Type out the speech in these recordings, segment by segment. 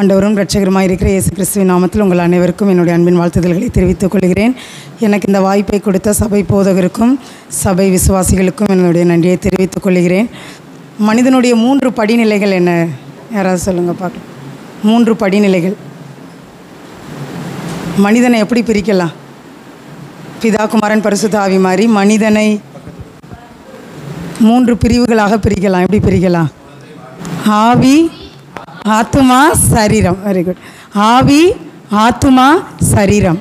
ஆண்டவரும் இரட்சகருமாய் இருக்கிற இயேசு கிறிஸ்துவின் நாமத்தில் உங்கள் அனைவருக்கும் என்னுடைய அன்பின் வாழ்த்துதல்களை தெரிவித்துக் கொள்கிறேன் எனக்கு இந்த வாய்ப்பை கொடுத்த சபை போதகருக்கும் சபை விசுவாசிகளுக்கும் என்னுடைய நன்றியை தெரிவித்துக் கொள்கிறேன் மனிதனுடைய மூன்று படிநிலைகள் என்ன யாராவது சொல்லுங்கள் பார்க்கலாம் மூன்று படிநிலைகள் மனிதனை எப்படி பிரிக்கலாம் பிதா குமாரன் பரிசுத்த ஆவி மாதிரி மனிதனை மூன்று பிரிவுகளாக பிரிக்கலாம் எப்படி பிரிக்கலாம் ஆவி ஆத்துமா சரீரம் வெரி குட் ஆவி ஆத்துமா சரீரம்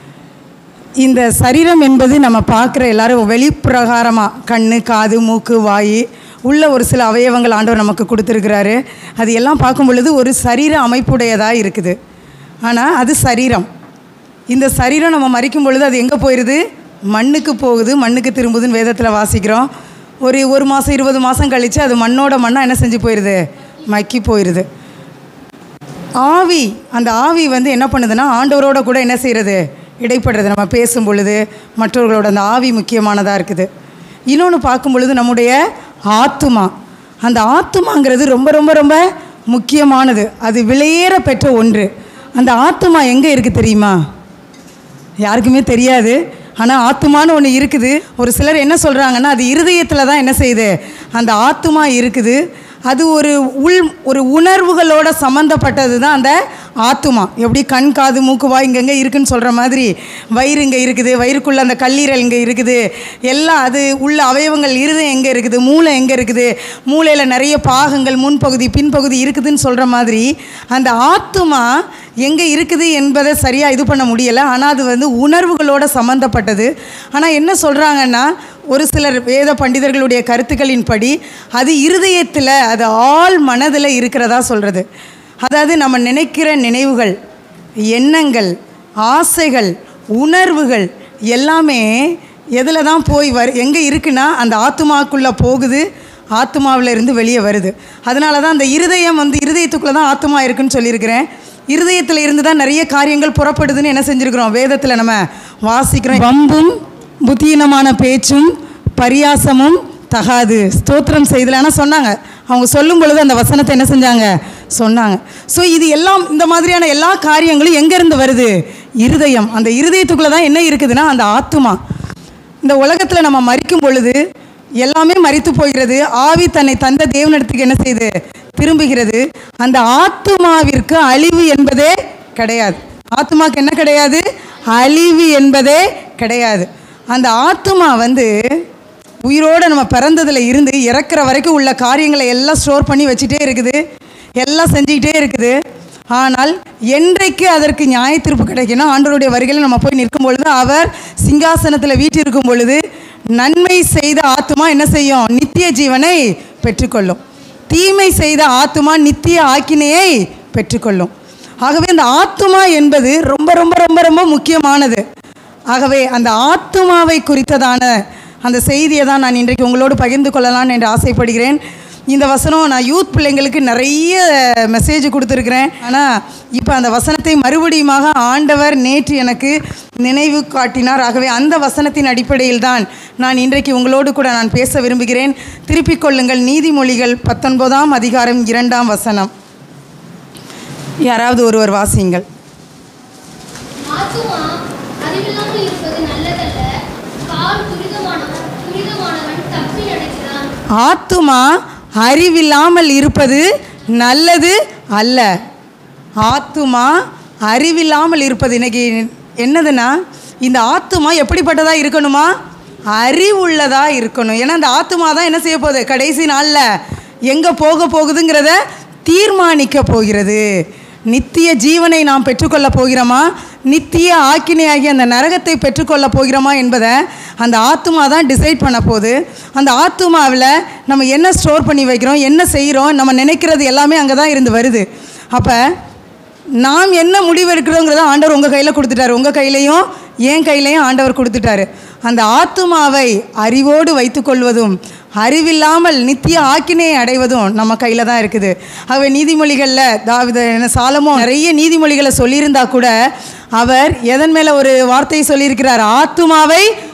இந்த சரீரம் என்பது நம்ம பார்க்குற எல்லாரும் வெளிப்பிரகாரமாக கண்ணு காது மூக்கு வாய் உள்ள ஒரு சில அவயவங்கள் ஆண்டவர் நமக்கு கொடுத்துருக்கிறாரு அது எல்லாம் பார்க்கும் பொழுது ஒரு சரீர அமைப்புடையதாக இருக்குது ஆனால் அது சரீரம் இந்த சரீரம் நம்ம மறிக்கும் பொழுது அது எங்கே போயிடுது மண்ணுக்கு போகுது மண்ணுக்கு திரும்புதுன்னு வேதத்தில் வாசிக்கிறோம் ஒரு ஒரு மாதம் இருபது மாதம் கழித்து அது மண்ணோட மண்ணாக என்ன செஞ்சு போயிடுது மக்கி போயிடுது ஆவி அந்த ஆவி வந்து என்ன பண்ணுதுன்னா ஆண்டவரோட கூட என்ன செய்கிறது இடைப்படுறது நம்ம பேசும் பொழுது மற்றவர்களோட அந்த ஆவி முக்கியமானதாக இருக்குது இன்னொன்று பார்க்கும் பொழுது நம்முடைய ஆத்துமா அந்த ஆத்துமாங்கிறது ரொம்ப ரொம்ப ரொம்ப முக்கியமானது அது விலையேற பெற்ற ஒன்று அந்த ஆத்துமா எங்கே இருக்குது தெரியுமா யாருக்குமே தெரியாது ஆனால் ஆத்துமான்னு ஒன்று இருக்குது ஒரு சிலர் என்ன சொல்கிறாங்கன்னா அது இருதயத்தில் தான் என்ன செய்யுது அந்த ஆத்துமா இருக்குது அது ஒரு உள் ஒரு உணர்வுகளோட சம்மந்தப்பட்டது தான் அந்த ஆத்துமா எப்படி கண் காது மூக்கு வாய் இங்கங்கே இருக்குன்னு சொல்கிற மாதிரி வயிறு இங்கே இருக்குது வயிறுக்குள்ளே அந்த கல்லீரல் இங்கே இருக்குது எல்லாம் அது உள்ள அவயவங்கள் இருதயம் எங்கே இருக்குது மூளை எங்கே இருக்குது மூளையில் நிறைய பாகங்கள் முன்பகுதி பின்பகுதி இருக்குதுன்னு சொல்கிற மாதிரி அந்த ஆத்துமா எங்கே இருக்குது என்பதை சரியாக இது பண்ண முடியலை ஆனால் அது வந்து உணர்வுகளோட சம்மந்தப்பட்டது ஆனால் என்ன சொல்கிறாங்கன்னா ஒரு சிலர் வேத பண்டிதர்களுடைய கருத்துக்களின்படி அது இருதயத்தில் அது ஆள் மனதில் இருக்கிறதா சொல்கிறது அதாவது நம்ம நினைக்கிற நினைவுகள் எண்ணங்கள் ஆசைகள் உணர்வுகள் எல்லாமே எதில் தான் போய் வரு எங்கே இருக்குன்னா அந்த ஆத்துமாக்குள்ளே போகுது ஆத்மாவில் இருந்து வெளியே வருது அதனால தான் அந்த இருதயம் வந்து இருதயத்துக்குள்ளே தான் ஆத்மா இருக்குன்னு சொல்லியிருக்கிறேன் இருதயத்தில் இருந்து தான் நிறைய காரியங்கள் புறப்படுதுன்னு என்ன செஞ்சுருக்கிறோம் வேதத்தில் நம்ம வாசிக்கிறோம் வம்பும் புத்தீனமான பேச்சும் பரியாசமும் தகாது ஸ்தோத்திரம் செய்தல ஆனால் சொன்னாங்க அவங்க சொல்லும் பொழுது அந்த வசனத்தை என்ன செஞ்சாங்க சொன்னாங்க ஸோ இது எல்லாம் இந்த மாதிரியான எல்லா காரியங்களும் எங்கேருந்து வருது இருதயம் அந்த இருதயத்துக்குள்ளே தான் என்ன இருக்குதுன்னா அந்த ஆத்துமா இந்த உலகத்தில் நம்ம மறிக்கும் பொழுது எல்லாமே மறித்து போகிறது ஆவி தன்னை தந்த தேவனிடத்துக்கு என்ன செய்யுது திரும்புகிறது அந்த ஆத்துமாவிற்கு அழிவு என்பதே கிடையாது ஆத்துமாக்கு என்ன கிடையாது அழிவு என்பதே கிடையாது அந்த ஆத்துமா வந்து உயிரோடு நம்ம பிறந்ததில் இருந்து இறக்குற வரைக்கும் உள்ள காரியங்களை எல்லாம் ஸ்டோர் பண்ணி வச்சுட்டே இருக்குது எல்லாம் செஞ்சுக்கிட்டே இருக்குது ஆனால் என்றைக்கு அதற்கு நியாய தீர்ப்பு கிடைக்குன்னா ஆண்டவருடைய வருகையில் நம்ம போய் நிற்கும் பொழுது அவர் சிங்காசனத்தில் வீற்றிருக்கும் பொழுது நன்மை செய்த ஆத்துமா என்ன செய்யும் நித்திய ஜீவனை பெற்றுக்கொள்ளும் தீமை செய்த ஆத்துமா நித்திய ஆக்கினையை பெற்றுக்கொள்ளும் ஆகவே அந்த ஆத்துமா என்பது ரொம்ப ரொம்ப ரொம்ப ரொம்ப முக்கியமானது ஆகவே அந்த ஆத்துமாவை குறித்ததான அந்த செய்தியை தான் நான் இன்றைக்கு உங்களோடு பகிர்ந்து கொள்ளலாம் என்று ஆசைப்படுகிறேன் இந்த வசனம் நான் யூத் பிள்ளைங்களுக்கு நிறைய மெசேஜ் கொடுத்துருக்குறேன் ஆனால் இப்போ அந்த வசனத்தை மறுபடியுமாக ஆண்டவர் நேற்று எனக்கு நினைவு காட்டினார் ஆகவே அந்த வசனத்தின் அடிப்படையில் தான் நான் இன்றைக்கு உங்களோடு கூட நான் பேச விரும்புகிறேன் திருப்பிக் கொள்ளுங்கள் நீதிமொழிகள் பத்தொன்பதாம் அதிகாரம் இரண்டாம் வசனம் யாராவது ஒருவர் வாசியுங்கள் ஆத்துமா அறிவில்லாமல் இருப்பது நல்லதல்ல கால் துரிதமானவன் துரிதமானவன் தப்பி நடக்கிறான் ஆத்துமா அறிவில்லாமல் இருப்பது நல்லது அல்ல ஆத்துமா அறிவில்லாமல் இருப்பது இன்னைக்கு என்னதுன்னா இந்த ஆத்துமா எப்படிப்பட்டதாக இருக்கணுமா அறிவுள்ளதாக இருக்கணும் ஏன்னா அந்த ஆத்துமா தான் என்ன செய்ய போகுது கடைசி நாளில் எங்கே போக போகுதுங்கிறத தீர்மானிக்க போகிறது நித்திய ஜீவனை நாம் பெற்றுக்கொள்ள போகிறோமா நித்திய ஆக்கினையாகிய அந்த நரகத்தை பெற்றுக்கொள்ள போகிறோமா என்பதை அந்த ஆத்துமா தான் டிசைட் பண்ண போகுது அந்த ஆத்துமாவில் நம்ம என்ன ஸ்டோர் பண்ணி வைக்கிறோம் என்ன செய்கிறோம் நம்ம நினைக்கிறது எல்லாமே அங்கே தான் இருந்து வருது அப்போ நாம் என்ன முடிவு எடுக்கிறோங்கிறத ஆண்டவர் உங்கள் கையில் கொடுத்துட்டாரு உங்கள் கையிலையும் என் கையிலையும் ஆண்டவர் கொடுத்துட்டாரு அந்த ஆத்துமாவை அறிவோடு வைத்துக்கொள்வதும் அறிவில்லாமல் நித்திய ஆக்கினையை அடைவதும் நம்ம கையில் தான் இருக்குது ஆகவே நீதிமொழிகளில் தாவித என்ன சாலமோ நிறைய நீதிமொழிகளை சொல்லியிருந்தா கூட அவர் எதன் மேலே ஒரு வார்த்தையை சொல்லியிருக்கிறார் ஆத்துமாவை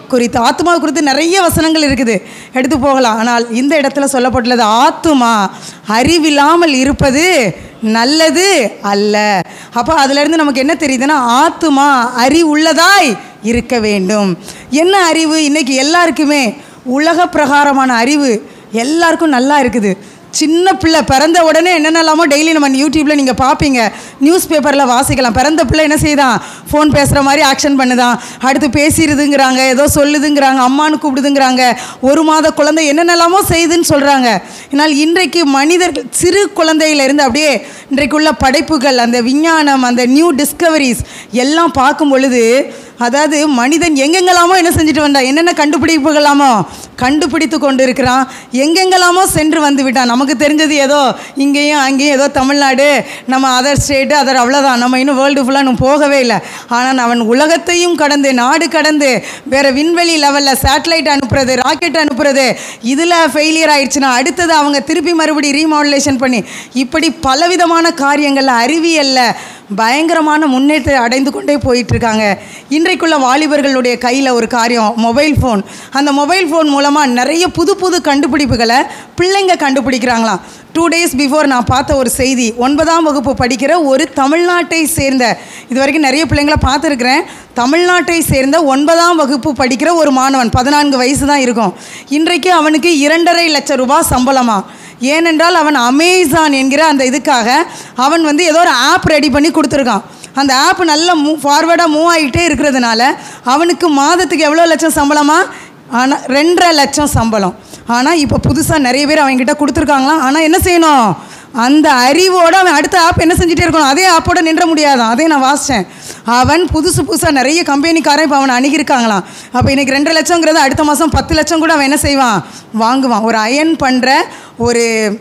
குறித்து ஆத்மா குறித்து நிறைய வசனங்கள் இருக்குது எடுத்து போகலாம் ஆனால் இந்த இடத்துல சொல்லப்பட்டுள்ளது ஆத்துமா அறிவில்லாமல் இருப்பது நல்லது அல்ல அப்போ அதிலிருந்து நமக்கு என்ன தெரியுதுன்னா ஆத்துமா அறிவுள்ளதாய் இருக்க வேண்டும் என்ன அறிவு இன்னைக்கு எல்லாருக்குமே உலக பிரகாரமான அறிவு எல்லாருக்கும் நல்லா இருக்குது சின்ன பிள்ளை பிறந்த உடனே என்னென்னலாமோ டெய்லி நம்ம யூடியூப்பில் நீங்கள் பார்ப்பீங்க நியூஸ் பேப்பரில் வாசிக்கலாம் பிறந்த பிள்ளை என்ன செய்யுதான் ஃபோன் பேசுகிற மாதிரி ஆக்ஷன் பண்ணுதான் அடுத்து பேசிடுதுங்கிறாங்க ஏதோ சொல்லுதுங்கிறாங்க அம்மான்னு கூப்பிடுதுங்கிறாங்க ஒரு மாத குழந்தை என்னென்னலாமோ செய்யுதுன்னு சொல்கிறாங்க ஆனால் இன்றைக்கு மனிதர்கள் சிறு குழந்தையிலிருந்து அப்படியே இன்றைக்குள்ள படைப்புகள் அந்த விஞ்ஞானம் அந்த நியூ டிஸ்கவரிஸ் எல்லாம் பார்க்கும் பொழுது அதாவது மனிதன் எங்கெங்கெல்லாமோ என்ன செஞ்சுட்டு வந்தான் என்னென்ன கண்டுபிடிப்புகளாமோ கண்டுபிடித்து கொண்டு இருக்கிறான் எங்கெங்கெல்லாமோ சென்று வந்து விட்டான் நமக்கு தெரிஞ்சது ஏதோ இங்கேயும் அங்கேயும் ஏதோ தமிழ்நாடு நம்ம அதர் ஸ்டேட்டு அதர் அவ்வளோதான் நம்ம இன்னும் வேர்ல்டு ஃபுல்லாக இன்னும் போகவே இல்லை ஆனால் அவன் உலகத்தையும் கடந்து நாடு கடந்து வேறு விண்வெளி லெவலில் சேட்டலைட் அனுப்புறது ராக்கெட் அனுப்புறது இதில் ஃபெயிலியர் ஆயிடுச்சுன்னா அடுத்தது அவங்க திருப்பி மறுபடி ரீமாடுலேஷன் பண்ணி இப்படி பலவிதமான காரியங்களில் அறிவியலில் பயங்கரமான முன்னேற்றத்தை அடைந்து கொண்டே போயிட்டுருக்காங்க இன்றைக்குள்ள வாலிபர்களுடைய கையில் ஒரு காரியம் மொபைல் ஃபோன் அந்த மொபைல் ஃபோன் மூலமாக நிறைய புது புது கண்டுபிடிப்புகளை பிள்ளைங்க கண்டுபிடிக்கிறாங்களாம் டூ டேஸ் பிஃபோர் நான் பார்த்த ஒரு செய்தி ஒன்பதாம் வகுப்பு படிக்கிற ஒரு தமிழ்நாட்டை சேர்ந்த இது வரைக்கும் நிறைய பிள்ளைங்களை பார்த்துருக்குறேன் தமிழ்நாட்டை சேர்ந்த ஒன்பதாம் வகுப்பு படிக்கிற ஒரு மாணவன் பதினான்கு வயசு தான் இருக்கும் இன்றைக்கு அவனுக்கு இரண்டரை லட்சம் ரூபாய் சம்பளமா ஏனென்றால் அவன் அமேசான் என்கிற அந்த இதுக்காக அவன் வந்து ஏதோ ஒரு ஆப் ரெடி பண்ணி கொடுத்துருக்கான் அந்த ஆப் நல்ல மூ ஃபார்வேர்டாக மூவ் ஆகிட்டே இருக்கிறதுனால அவனுக்கு மாதத்துக்கு எவ்வளோ லட்சம் சம்பளமா ஆனால் ரெண்டரை லட்சம் சம்பளம் ஆனால் இப்போ புதுசாக நிறைய பேர் அவங்ககிட்ட கொடுத்துருக்காங்களாம் ஆனால் என்ன செய்யணும் அந்த அறிவோடு அவன் அடுத்த ஆப் என்ன செஞ்சுட்டே இருக்கணும் அதே ஆப்போட நின்ற முடியாதான் அதே நான் வாசித்தேன் அவன் புதுசு புதுசாக நிறைய கம்பெனிக்காரன் இப்போ அவனை அணுகியிருக்காங்களாம் அப்போ இன்றைக்கி ரெண்டு லட்சங்கிறது அடுத்த மாதம் பத்து லட்சம் கூட அவன் என்ன செய்வான் வாங்குவான் ஒரு அயன் பண்ணுற ஒரு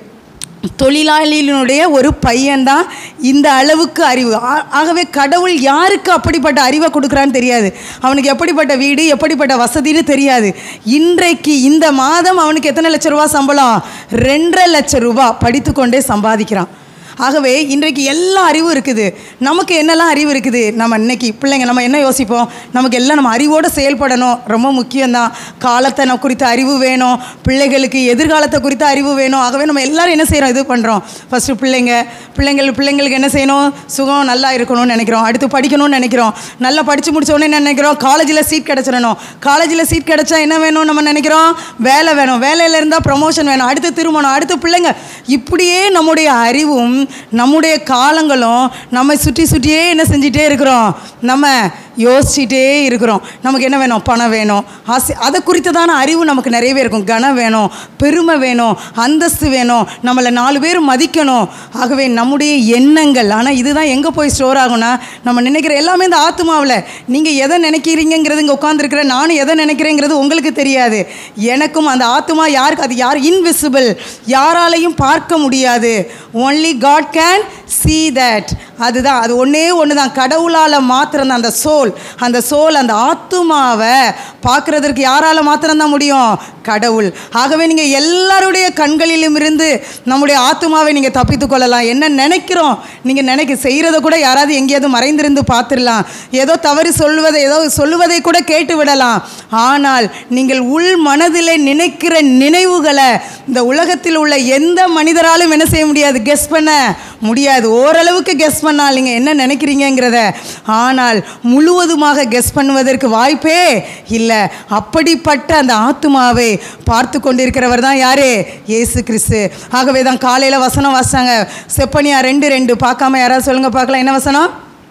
தொழிலாளியினுடைய ஒரு பையன்தான் இந்த அளவுக்கு அறிவு ஆ- ஆகவே கடவுள் யாருக்கு அப்படிப்பட்ட அறிவை கொடுக்குறான்னு தெரியாது அவனுக்கு எப்படிப்பட்ட வீடு எப்படிப்பட்ட வசதின்னு தெரியாது இன்றைக்கு இந்த மாதம் அவனுக்கு எத்தனை லட்ச ரூபா சம்பளம் ரெண்டரை லட்ச ரூபா படித்துக்கொண்டே சம்பாதிக்கிறான் ஆகவே இன்றைக்கு எல்லா அறிவும் இருக்குது நமக்கு என்னெல்லாம் அறிவு இருக்குது நம்ம இன்னைக்கு பிள்ளைங்க நம்ம என்ன யோசிப்போம் நமக்கு எல்லாம் நம்ம அறிவோடு செயல்படணும் ரொம்ப முக்கியம்தான் காலத்தை நம்ம குறித்த அறிவு வேணும் பிள்ளைகளுக்கு எதிர்காலத்தை குறித்த அறிவு வேணும் ஆகவே நம்ம எல்லாரும் என்ன செய்கிறோம் இது பண்ணுறோம் ஃபஸ்ட்டு பிள்ளைங்க பிள்ளைங்கள் பிள்ளைங்களுக்கு என்ன செய்யணும் சுகம் நல்லா இருக்கணும்னு நினைக்கிறோம் அடுத்து படிக்கணும்னு நினைக்கிறோம் நல்லா படித்து முடிச்ச உடனே என்ன நினைக்கிறோம் காலேஜில் சீட் கிடச்சிடணும் காலேஜில் சீட் கிடச்சா என்ன வேணும் நம்ம நினைக்கிறோம் வேலை வேணும் வேலையில் இருந்தால் ப்ரமோஷன் வேணும் அடுத்து திருமணம் அடுத்து பிள்ளைங்க இப்படியே நம்முடைய அறிவும் நம்முடைய காலங்களும் நம்மை சுற்றி சுற்றியே என்ன செஞ்சிட்டே இருக்கிறோம் நம்ம யோசிச்சுட்டே இருக்கிறோம் நமக்கு என்ன வேணும் பணம் வேணும் ஆசை அதை குறித்ததான அறிவு நமக்கு நிறையவே இருக்கும் கனம் வேணும் பெருமை வேணும் அந்தஸ்து வேணும் நம்மளை நாலு பேர் மதிக்கணும் ஆகவே நம்முடைய எண்ணங்கள் ஆனால் இதுதான் எங்கே போய் ஸ்டோர் ஆகும்னா நம்ம நினைக்கிற எல்லாமே இந்த ஆத்மாவில் நீங்கள் எதை நினைக்கிறீங்கிறது இங்கே உட்காந்துருக்கிற நானும் எதை நினைக்கிறேங்கிறது உங்களுக்கு தெரியாது எனக்கும் அந்த ஆத்மா யாருக்கு அது யார் இன்விசிபிள் யாராலையும் பார்க்க முடியாது only God can see that அதுதான் அது ஒன்றே ஒன்று தான் கடவுளால் மாத்திரம் அந்த சோல் அந்த சோல் அந்த ஆத்துமாவை பார்க்குறதற்கு யாரால் மாத்திரம்தான் முடியும் கடவுள் ஆகவே நீங்கள் எல்லாருடைய கண்களிலும் இருந்து நம்முடைய ஆத்துமாவை நீங்கள் தப்பித்து கொள்ளலாம் என்ன நினைக்கிறோம் நீங்கள் நினைக்க செய்கிறத கூட யாராவது எங்கேயாவது மறைந்திருந்து பார்த்துடலாம் ஏதோ தவறு சொல்வதை ஏதோ சொல்லுவதை கூட கேட்டு விடலாம் ஆனால் நீங்கள் உள் மனதில் நினைக்கிற நினைவுகளை இந்த உலகத்தில் உள்ள எந்த மனிதராலும் என்ன செய்ய முடியாது கெஸ் பண்ண முடியாது ஓரளவுக்கு கெஸ் பண்ணால் நீங்கள் என்ன நினைக்கிறீங்கங்கிறத ஆனால் முழுவதுமாக கெஸ் பண்ணுவதற்கு வாய்ப்பே இல்லை அப்படிப்பட்ட அந்த ஆத்துமாவை பார்த்து கொண்டிருக்கிறவர் தான் யாரு இயேசு கிறிஸ்து ஆகவே தான் காலையில் வசனம் வாசிச்சாங்க செப்பனியா ரெண்டு ரெண்டு பார்க்காம யாராவது சொல்லுங்க பார்க்கலாம் என்ன வசனம்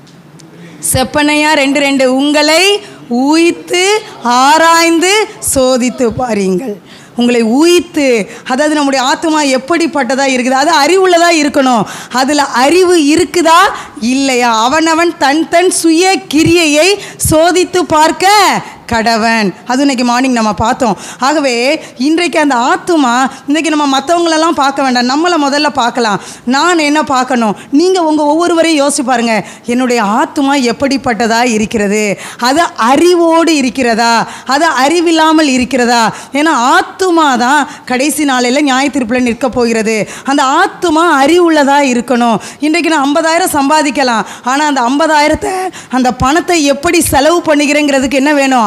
செப்பனையா ரெண்டு ரெண்டு உங்களை ஊய்த்து ஆராய்ந்து சோதித்து பாருங்கள் உங்களை ஊய்த்து அதாவது நம்முடைய ஆத்மா எப்படிப்பட்டதா இருக்குது அது அறிவுள்ளதாக இருக்கணும் அதில் அறிவு இருக்குதா இல்லையா அவனவன் தன் தன் சுய கிரியையை சோதித்து பார்க்க கடவன் அது இன்னைக்கு மார்னிங் நம்ம பார்த்தோம் ஆகவே இன்றைக்கு அந்த ஆத்துமா இன்றைக்கி நம்ம மற்றவங்களெல்லாம் பார்க்க வேண்டாம் நம்மளை முதல்ல பார்க்கலாம் நான் என்ன பார்க்கணும் நீங்கள் உங்கள் ஒவ்வொருவரையும் யோசிச்சு பாருங்க என்னுடைய ஆத்துமா எப்படிப்பட்டதா இருக்கிறது அது அறிவோடு இருக்கிறதா அது அறிவில்லாமல் இருக்கிறதா ஏன்னா ஆத்துமா தான் கடைசி நாளையில் நியாய தீர்ப்பில் நிற்க போகிறது அந்த ஆத்துமா அறிவுள்ளதா இருக்கணும் இன்றைக்கு நான் ஐம்பதாயிரம் சம்பாதிக்கலாம் ஆனால் அந்த ஐம்பதாயிரத்தை அந்த பணத்தை எப்படி செலவு பண்ணுகிறேங்கிறதுக்கு என்ன வேணும்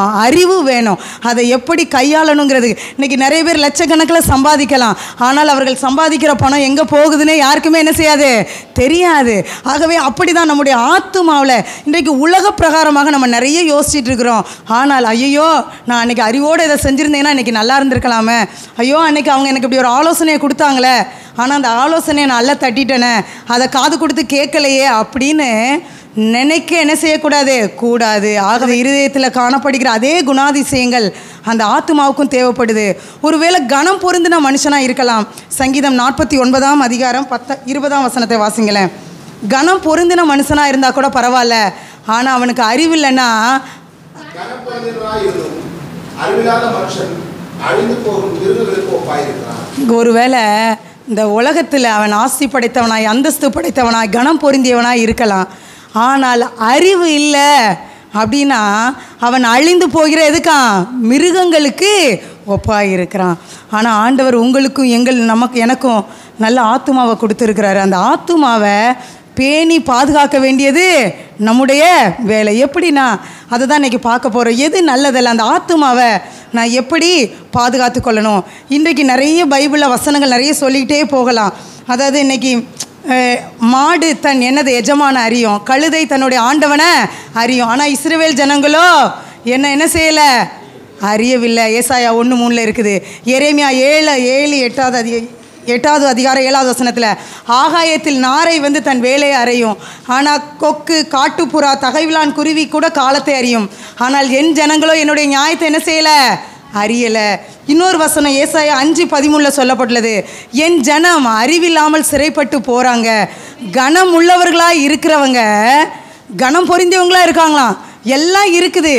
வேணும் அறிவு வேணும் அதை எப்படி கையாளணுங்கிறது இன்னைக்கு நிறைய பேர் லட்சக்கணக்கில் சம்பாதிக்கலாம் ஆனால் அவர்கள் சம்பாதிக்கிற பணம் எங்கே போகுதுன்னே யாருக்குமே என்ன செய்யாது தெரியாது ஆகவே அப்படி தான் நம்முடைய ஆத்துமாவில் இன்றைக்கு உலக பிரகாரமாக நம்ம நிறைய யோசிச்சுட்டு இருக்கிறோம் ஆனால் ஐயோ நான் அன்னைக்கு அறிவோடு இதை செஞ்சுருந்தேன்னா இன்னைக்கு நல்லா இருந்திருக்கலாமே ஐயோ அன்னைக்கு அவங்க எனக்கு இப்படி ஒரு ஆலோசனையை கொடுத்தாங்களே ஆனால் அந்த ஆலோசனையை நான் அல்ல தட்டிட்டேனே அதை காது கொடுத்து கேட்கலையே அப்படின்னு நினைக்க என்ன செய்யக்கூடாது கூடாது ஆகவே இருதயத்தில் காணப்படுகிற அதே குணாதிசயங்கள் அந்த ஆத்மாவுக்கும் தேவைப்படுது ஒருவேளை கணம் பொருந்தின மனுஷனாக இருக்கலாம் சங்கீதம் நாற்பத்தி ஒன்பதாம் அதிகாரம் பத்த இருபதாம் வசனத்தை வாசிங்களேன் கணம் பொருந்தின மனுஷனாக இருந்தால் கூட பரவாயில்ல ஆனால் அவனுக்கு அறிவில்லைன்னா கனப்படுகிறவனாய் இருந்தும் அறிவில்லாத மனுஷன் அழிந்து போகும் மிருகங்களுக்கு ஒப்பாயிருக்கிறான் ஒருவேளை இந்த உலகத்தில் அவன் ஆஸ்தி படைத்தவனாய் அந்தஸ்து படைத்தவனாய் கணம் பொருந்தியவனாய் இருக்கலாம் ஆனால் அறிவு இல்லை அப்படின்னா அவன் அழிந்து போகிற எதுக்கான் மிருகங்களுக்கு ஒப்பாய் இருக்கிறான் ஆனால் ஆண்டவர் உங்களுக்கும் எங்கள் நமக்கு எனக்கும் நல்ல ஆத்துமாவை கொடுத்துருக்கிறாரு அந்த ஆத்துமாவை பேணி பாதுகாக்க வேண்டியது நம்முடைய வேலை எப்படின்னா அதை தான் இன்றைக்கி பார்க்க போகிறோம் எது நல்லதல்ல அந்த ஆத்துமாவை நான் எப்படி பாதுகாத்து கொள்ளணும் இன்றைக்கு நிறைய பைபிளில் வசனங்கள் நிறைய சொல்லிக்கிட்டே போகலாம் அதாவது இன்னைக்கு அஹ், மாடு தன் என்னது எஜமான அறியும் கழுதை தன்னுடைய ஆண்டவனை அறியும் ஆனால் இஸ்ரவேல் ஜனங்களோ என்ன என்ன செய்யலை அறியவில்லை ஏசாயா ஒன்று மூணில் இருக்குது எரேமியா ஏழு ஏழு எட்டாவது அதிக எட்டாவது அதிகாரம் ஏழாவது வசனத்தில் ஆகாயத்தில் நாரை வந்து தன் வேலையை அறையும் ஆனால் கொக்கு காட்டுப்புறா தகைவிலான் குருவி கூட காலத்தை அறியும் ஆனால் என் ஜனங்களோ என்னுடைய நியாயத்தை என்ன செய்யலை அறியலை இன்னொரு வசனம் ஏசாயா அஞ்சு பதிமூணில் சொல்லப்பட்டுள்ளது என் ஜனம் அறிவில்லாமல் சிறைப்பட்டு போகிறாங்க கனம் உள்ளவர்களாக இருக்கிறவங்க கனம் பொருந்தியவங்களா இருக்காங்களாம் எல்லாம் இருக்குது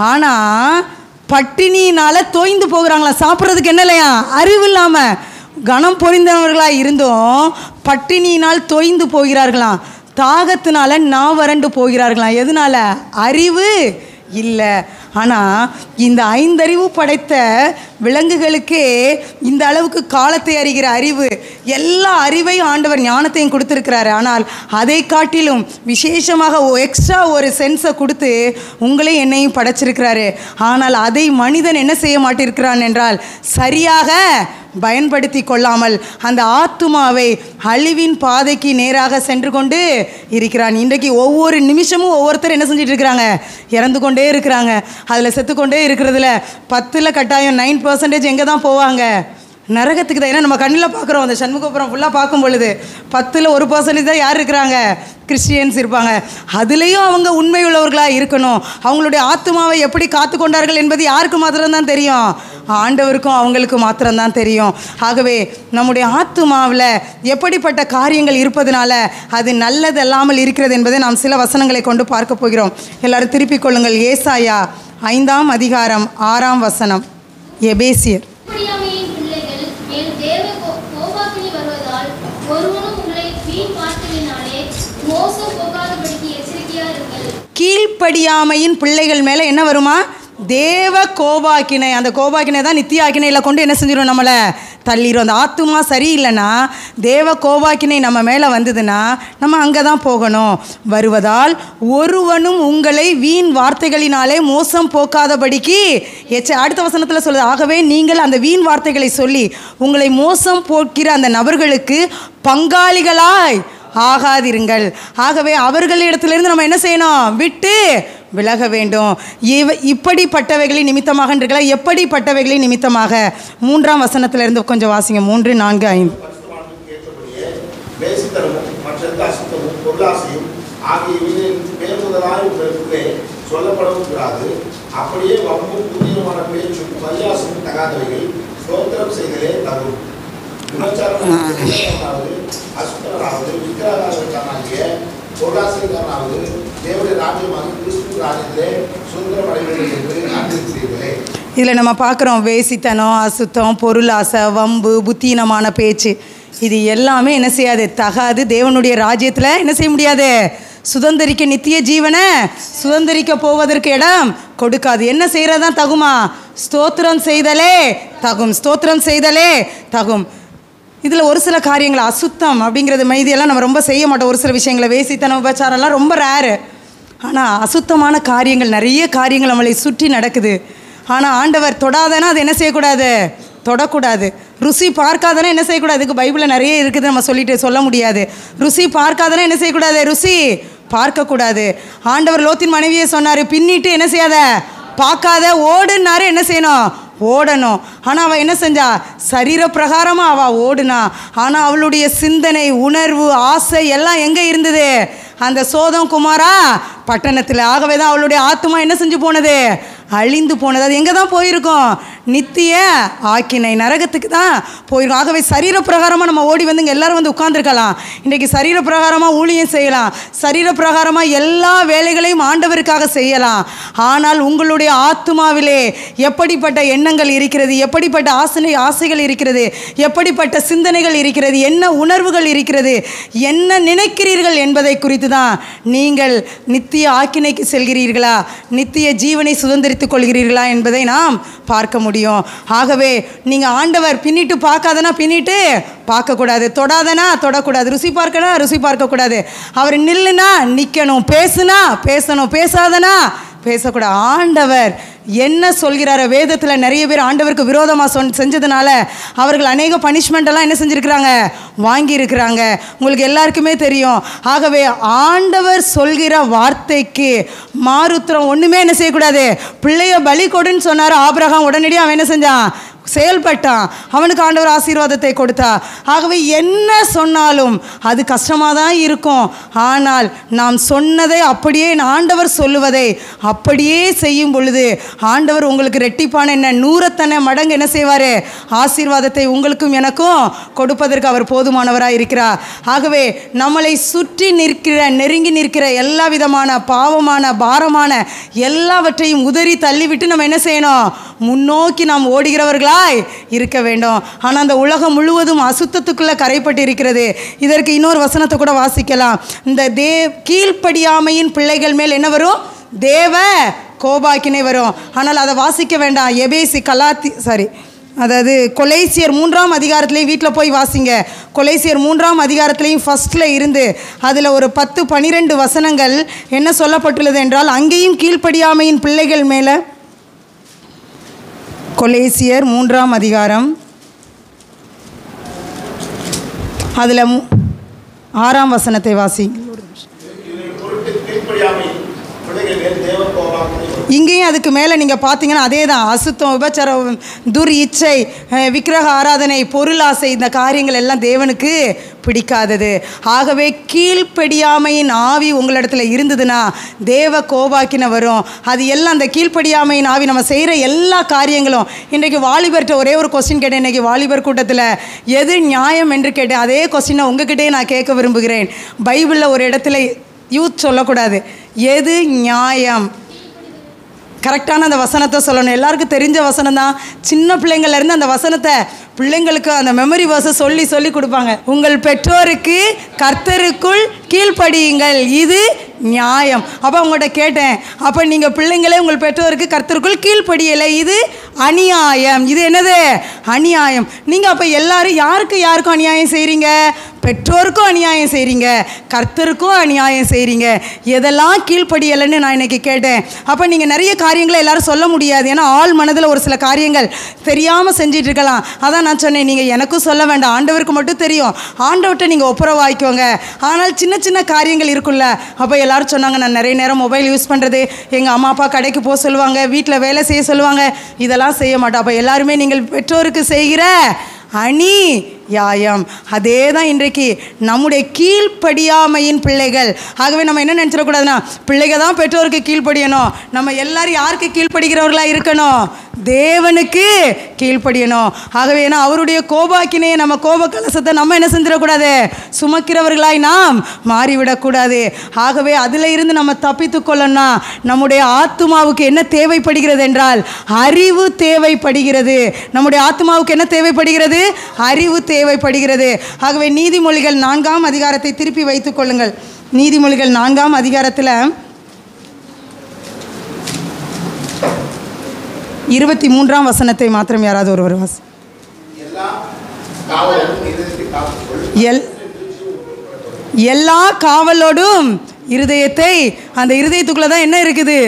ஆனால் பட்டினியினால் தோய்ந்து போகிறாங்களாம் சாப்பிட்றதுக்கு என்ன இல்லையா அறிவு இல்லாமல் கனம் பொறிந்தவர்களாக இருந்தும் பட்டினியினால் தோய்ந்து போகிறார்களாம் தாகத்தினால நான் வறண்டு போகிறார்களாம் எதனால அறிவு இல்லை ஆனால் இந்த ஐந்தறிவு படைத்த விலங்குகளுக்கே இந்த அளவுக்கு காலத்தை அறிகிற அறிவு எல்லா அறிவையும் ஆண்டவர் ஞானத்தையும் கொடுத்துருக்கிறாரு ஆனால் அதை காட்டிலும் விசேஷமாக எக்ஸ்ட்ரா ஒரு சென்ஸை கொடுத்து உங்களையும் என்னையும் படைச்சிருக்கிறாரு ஆனால் அதை மனிதன் என்ன செய்ய மாட்டிருக்கிறான் என்றால் சரியாக பயன்படுத்தி கொள்ளாமல் அந்த ஆத்துமாவை அழிவின் பாதைக்கு நேராக சென்று கொண்டு இருக்கிறான் இன்றைக்கு ஒவ்வொரு நிமிஷமும் ஒவ்வொருத்தர் என்ன செஞ்சுட்டு இருக்கிறாங்க இறந்து கொண்டே இருக்கிறாங்க அதில் செத்துக்கொண்டே இருக்கிறதுல பத்தில் கட்டாயம் நைன் பர்சன்டேஜ் எங்கே தான் போவாங்க நரகத்துக்கு தான் ஏன்னா நம்ம கண்ணில் பார்க்குறோம் அந்த சண்முகபுரம் ஃபுல்லாக பார்க்கும் பொழுது பத்தில் ஒரு பர்சன்டேஜ் தான் யார் இருக்கிறாங்க கிறிஸ்டியன்ஸ் இருப்பாங்க அதுலேயும் அவங்க உண்மை உள்ளவர்களாக இருக்கணும் அவங்களுடைய ஆத்மாவை எப்படி காத்து கொண்டார்கள் என்பது யாருக்கு மாத்திரம்தான் தெரியும் ஆண்டவருக்கும் அவங்களுக்கு மாத்திரம்தான் தெரியும் ஆகவே நம்முடைய ஆத்துமாவில் எப்படிப்பட்ட காரியங்கள் இருப்பதனால அது நல்லது அல்லாமல் இருக்கிறது என்பதை நாம் சில வசனங்களை கொண்டு பார்க்க போகிறோம் எல்லாரும் திருப்பிக் கொள்ளுங்கள் ஏசாயா ஐந்தாம் அதிகாரம் ஆறாம் வசனம் எபேசியர் இப்படியாமையின் பிள்ளைகள் மேல் தேவ கோ- கோபாக்கினி வருவதால் ஒருவனும் உங்களை வீண் வார்த்தையினாலே மோசம் போகாதபடிக்கு எச்சரிக்கையா இருங்கள் கீழ்ப்படியாமையின் பிள்ளைகள் மேலே என்ன வருமா தேவ கோபாக்கினை அந்த கோபாக்கினை தான் நித்திய ஆக்கினையில் கொண்டு என்ன செஞ்சிடும் நம்மளை தள்ளிடும் அந்த ஆத்துமா சரியில்லைன்னா தேவ கோபாக்கினை நம்ம மேலே வந்ததுன்னா நம்ம அங்கே தான் போகணும் வருவதால் ஒருவனும் உங்களை வீண் வார்த்தைகளினாலே மோசம் போக்காதபடிக்கு எச்ச அடுத்த வசனத்தில் சொல்லுது ஆகவே நீங்கள் அந்த வீண் வார்த்தைகளை சொல்லி உங்களை மோசம் போக்கிற அந்த நபர்களுக்கு பங்காளிகளாய் ஆகாதிருங்கள் ஆகவே அவர்களிடத்திலிருந்து நம்ம என்ன செய்யணும் விட்டு விலக வேண்டும் இவ இப்படிப்பட்டவைகளின் நிமித்தமாக இருக்கலாம் எப்படிப்பட்டவைகளின் நிமித்தமாக மூன்றாம் வசனத்திலிருந்து கொஞ்சம் வாசிங்க மூன்று நான்கு ஐந்து பரிசுத்தவான்களுக்கு ஏற்றபடியே வேசித்தனமும் மற்ற அசுத்தமும் பொருளாசையும் ஆகிய இவைகளின் மேல் முதலாய் உங்களுக்குள்ளே சொல்லப்படவும் கூடாது அப்படியே வம்பும் புதியமான பேச்சும் பரியாசமும் தகாதவைகள் ஸ்தோத்திரம் செய்தலே தகும் விபச்சாரமாவது அசுத்தராவது விக்கிரகாரர்களாகிய பொருளாசைக்காரனாவது தேவனுடைய ராஜ்யமாக கிறிஸ்து ராஜ்யத்திலே சுதந்திரம் அடைவீர்கள் என்று அறிந்திருக்கிறீர்களே இதில் நம்ம பார்க்குறோம் வேசித்தனம் அசுத்தம் பொருளாசை வம்பு புத்தீனமான பேச்சு இது எல்லாமே என்ன செய்யாது தகாது தேவனுடைய ராஜ்யத்தில் என்ன செய்ய முடியாது சுதந்திரிக்க நித்திய ஜீவனை சுதந்திரிக்க போவதற்கு இடம் கொடுக்காது என்ன செய்கிறதான் தகுமா ஸ்தோத்திரம் செய்தலே தகும் ஸ்தோத்திரம் செய்தலே தகும் இதில் ஒரு சில காரியங்கள் அசுத்தம் அப்படிங்கிறது மைதியெல்லாம் நம்ம ரொம்ப செய்ய மாட்டோம் ஒரு சில விஷயங்களை வேசித்தனம் உபச்சாரம்லாம் ரொம்ப ரேரு ஆனால் அசுத்தமான காரியங்கள் நிறைய காரியங்கள் நம்மளை சுற்றி நடக்குது ஆனால் ஆண்டவர் தொடாதனா அது என்ன செய்யக்கூடாது தொடக்கூடாது ருசி பார்க்காதனா என்ன செய்யக்கூடாது இதுக்கு பைபிளில் நிறைய இருக்குது நம்ம சொல்லிட்டு சொல்ல முடியாது ருசி பார்க்காதனா என்ன செய்யக்கூடாது ருசி பார்க்கக்கூடாது ஆண்டவர் லோத்தின் மனைவியை சொன்னார் பின்னிட்டு என்ன செய்யாத பார்க்காத ஓடுனாரு என்ன செய்யணும் ஓடணும் ஆனால் அவள் என்ன செஞ்சா சரீர பிரகாரமாக அவள் ஓடுனா ஆனால் அவளுடைய சிந்தனை உணர்வு ஆசை எல்லாம் எங்கே இருந்தது அந்த சோதம் குமாரா பட்டணத்தில் ஆகவே தான் அவளுடைய ஆத்மா என்ன செஞ்சு போனது அழிந்து போனது அது எங்கே தான் போயிருக்கோம் நித்திய ஆக்கினை நரகத்துக்கு தான் போயிருக்கோம் ஆகவே சரீர பிரகாரமாக நம்ம ஓடி வந்து இங்கே எல்லாரும் வந்து உட்காந்துருக்கலாம் இன்றைக்கி சரீர பிரகாரமாக ஊழியம் செய்யலாம் சரீர பிரகாரமாக எல்லா வேலைகளையும் ஆண்டவருக்காக செய்யலாம் ஆனால் உங்களுடைய ஆத்மாவிலே எப்படிப்பட்ட எண்ணங்கள் இருக்கிறது எப்படிப்பட்ட ஆசனை ஆசைகள் இருக்கிறது எப்படிப்பட்ட சிந்தனைகள் இருக்கிறது என்ன உணர்வுகள் இருக்கிறது என்ன நினைக்கிறீர்கள் என்பதை குறித்து தான் நீங்கள் நித்திய ஆக்கினைக்கு செல்கிறீர்களா நித்திய ஜீவனை சுதந்திரித்துக் கொள்கிறீர்களா என்பதை நாம் பார்க்க முடியும் ஆகவே நீங்கள் ஆண்டவர் பின்னிட்டு பார்க்காதனா பின்னிட்டு பார்க்கக்கூடாது தொடாதனா தொடக்கூடாது ருசி பார்க்கனா ருசி பார்க்கக்கூடாது அவர் நில்லுனா நிற்கணும் பேசுனா பேசணும் பேசாதனா பேசக்கூடாது ஆண்டவர் என்ன சொல்கிறார வேதத்தில் நிறைய பேர் ஆண்டவருக்கு விரோதமாக சொன் செஞ்சதுனால அவர்கள் அநேக பனிஷ்மெண்ட் எல்லாம் என்ன செஞ்சுருக்கிறாங்க வாங்கியிருக்கிறாங்க உங்களுக்கு எல்லாருக்குமே தெரியும் ஆகவே ஆண்டவர் சொல்கிற வார்த்தைக்கு மாறுத்திரம் ஒன்றுமே என்ன செய்யக்கூடாது பிள்ளைய பலி கொடுன்னு சொன்னார் ஆபிரகாம் உடனடியாக அவன் என்ன செஞ்சான் செயல்பட்டான் அவனுக்கு ஆண்டவர் ஆசீர்வாதத்தை கொடுத்தா ஆகவே என்ன சொன்னாலும் அது கஷ்டமாக தான் இருக்கும் ஆனால் நாம் சொன்னதை அப்படியே ஆண்டவர் சொல்லுவதை அப்படியே செய்யும் பொழுது ஆண்டவர் உங்களுக்கு ரெட்டிப்பான என்ன நூறத்தனை மடங்கு என்ன செய்வார் ஆசீர்வாதத்தை உங்களுக்கும் எனக்கும் கொடுப்பதற்கு அவர் போதுமானவராக இருக்கிறார் ஆகவே நம்மளை சுற்றி நிற்கிற நெருங்கி நிற்கிற எல்லா விதமான பாவமான பாரமான எல்லாவற்றையும் உதறி தள்ளிவிட்டு நம்ம என்ன செய்யணும் முன்னோக்கி நாம் ஓடுகிறவர்களாய் இருக்க வேண்டும் ஆனால் அந்த உலகம் முழுவதும் அசுத்தத்துக்குள்ளே கரைப்பட்டு இருக்கிறது இதற்கு இன்னொரு வசனத்தை கூட வாசிக்கலாம் இந்த தே கீழ்ப்படியாமையின் பிள்ளைகள் மேல் என்ன வரும் தேவ கோபாக்கினை வரும் ஆனால் அதை வாசிக்க வேண்டாம் எபேசி கலாத்தி சாரி அதாவது கொலைசியர் மூன்றாம் அதிகாரத்துலேயும் வீட்டில் போய் வாசிங்க கொலைசியர் மூன்றாம் அதிகாரத்துலேயும் ஃபஸ்ட்டில் இருந்து அதில் ஒரு பத்து பனிரெண்டு வசனங்கள் என்ன சொல்லப்பட்டுள்ளது என்றால் அங்கேயும் கீழ்ப்படியாமையின் பிள்ளைகள் மேலே கொலேசியர் மூன்றாம் அதிகாரம் அதில் ஆறாம் வசனத்தை வாசி இதை பொருட்டு கீழ்ப்படியாமை பிள்ளைகள் மேல் தேவ கோபாக்கினை வரும். இங்கேயும் அதுக்கு மேலே நீங்கள் பார்த்தீங்கன்னா அதே தான் அசுத்தம் விபச்சாரம் துர் இச்சை அஹ், விக்கிரக ஆராதனை பொருள் ஆசை இந்த காரியங்கள் எல்லாம் தேவனுக்கு பிடிக்காதது ஆகவே கீழ்ப்படியாமையின் ஆவி உங்களிடத்துல இருந்ததுன்னா தேவ கோபாக்கின வரும் அது எல்லாம் அந்த கீழ்ப்படியாமையின் ஆவி நம்ம செய்கிற எல்லா காரியங்களும் இன்றைக்கு வாலிபர்கிட்ட ஒரே ஒரு கொஸ்டின் கேட்டேன் இன்றைக்கி வாலிபர் கூட்டத்தில் எது நியாயம் என்று கேட்டேன் அதே கொஸ்டினை உங்ககிட்டயே நான் கேட்க விரும்புகிறேன் பைபிளில் ஒரு இடத்துல யூத் சொல்லக்கூடாது எது நியாயம் கரெக்டான அந்த வசனத்தை சொல்லணும் எல்லாருக்கும் தெரிஞ்ச வசனம் தான் சின்ன பிள்ளைங்கள்ல இருந்து அந்த வசனத்தை பிள்ளைங்களுக்கு அந்த மெமரி வர்ஸை சொல்லி சொல்லி கொடுப்பாங்க உங்கள் பெற்றோருக்கு கர்த்தருக்குள் கீழ்ப்படியுங்கள் இது நியாயம் அப்போ அவங்கள்ட்ட கேட்டேன் அப்போ நீங்கள் பிள்ளைங்களே உங்கள் பெற்றோருக்கு கர்த்தருக்குள் கீழ்ப்படியலை இது அநியாயம் இது என்னது அநியாயம் நீங்கள் அப்போ எல்லாரும் யாருக்கு யாருக்கும் அநியாயம் செய்கிறீங்க பெற்றோருக்கும் அநியாயம் செய்கிறீங்க கர்த்தருக்கும் அநியாயம் செய்கிறீங்க எதெல்லாம் கீழ்ப்படியலைன்னு நான் இன்னைக்கு கேட்டேன் அப்போ நீங்கள் நிறைய காரியங்களை எல்லாரும் சொல்ல முடியாது ஏன்னா ஆள் மனதில் ஒரு சில காரியங்கள் தெரியாமல் செஞ்சிட்டு இருக்கலாம் அதான் நான் சொன்னேன் நீங்கள் எனக்கும் சொல்ல வேண்டாம் ஆண்டவருக்கு மட்டும் தெரியும் ஆண்டவர்கிட்ட நீங்கள் ஒப்புரவாய்க்கோங்க ஆனால் சின்ன சின்ன காரியங்கள் இருக்குல்ல அப்போ எல்லாரும் சொன்னாங்க நான் நிறைய நேரம் மொபைல் யூஸ் பண்ணுறது எங்கள் அம்மா அப்பா கடைக்கு போக சொல்லுவாங்க வீட்டில் வேலை செய்ய சொல்லுவாங்க இதெல்லாம் செய்ய மாட்டோம் அப்போ எல்லாருமே நீங்கள் பெற்றோருக்கு செய்கிற அணி யாயம் அதே தான் இன்றைக்கு நம்முடைய கீழ்ப்படியாமையின் பிள்ளைகள் ஆகவே நம்ம என்ன நினச்சிடக்கூடாதுன்னா பிள்ளைங்க தான் பெற்றோருக்கு கீழ்ப்படியணும் நம்ம எல்லாரும் யாருக்கு கீழ்ப்படுகிறவர்களாக இருக்கணும் தேவனுக்கு கீழ்ப்படியணும் ஆகவே ஏன்னா அவருடைய கோபாக்கினையை நம்ம கோப கலசத்தை நம்ம என்ன செஞ்சிடக்கூடாது சுமக்கிறவர்களாய் நாம் மாறிவிடக்கூடாது ஆகவே அதில் இருந்து நம்ம தப்பித்து கொள்ளணும்னா நம்முடைய ஆத்மாவுக்கு என்ன தேவைப்படுகிறது என்றால் அறிவு தேவைப்படுகிறது நம்முடைய ஆத்மாவுக்கு என்ன தேவைப்படுகிறது அறிவு தேவைப்படுகிறது ஆகவே நீதிமொழிகள் நான்காம் அதிகாரத்தை திருப்பி வைத்துக் கொள்ளுங்கள் நீதிமொழிகள் நான்காம் அதிகாரத்தில் இருபத்தி மூன்றாம் வசனத்தை மாத்திரம் யாராவது ஒருவர் வாசி எல்லா காவலும் இதயத்தை காத்துக்கொள் எல் எல்லா காவலோடும் இருதயத்தை அந்த இருதயத்துக்குள்ளே தான் என்ன இருக்குது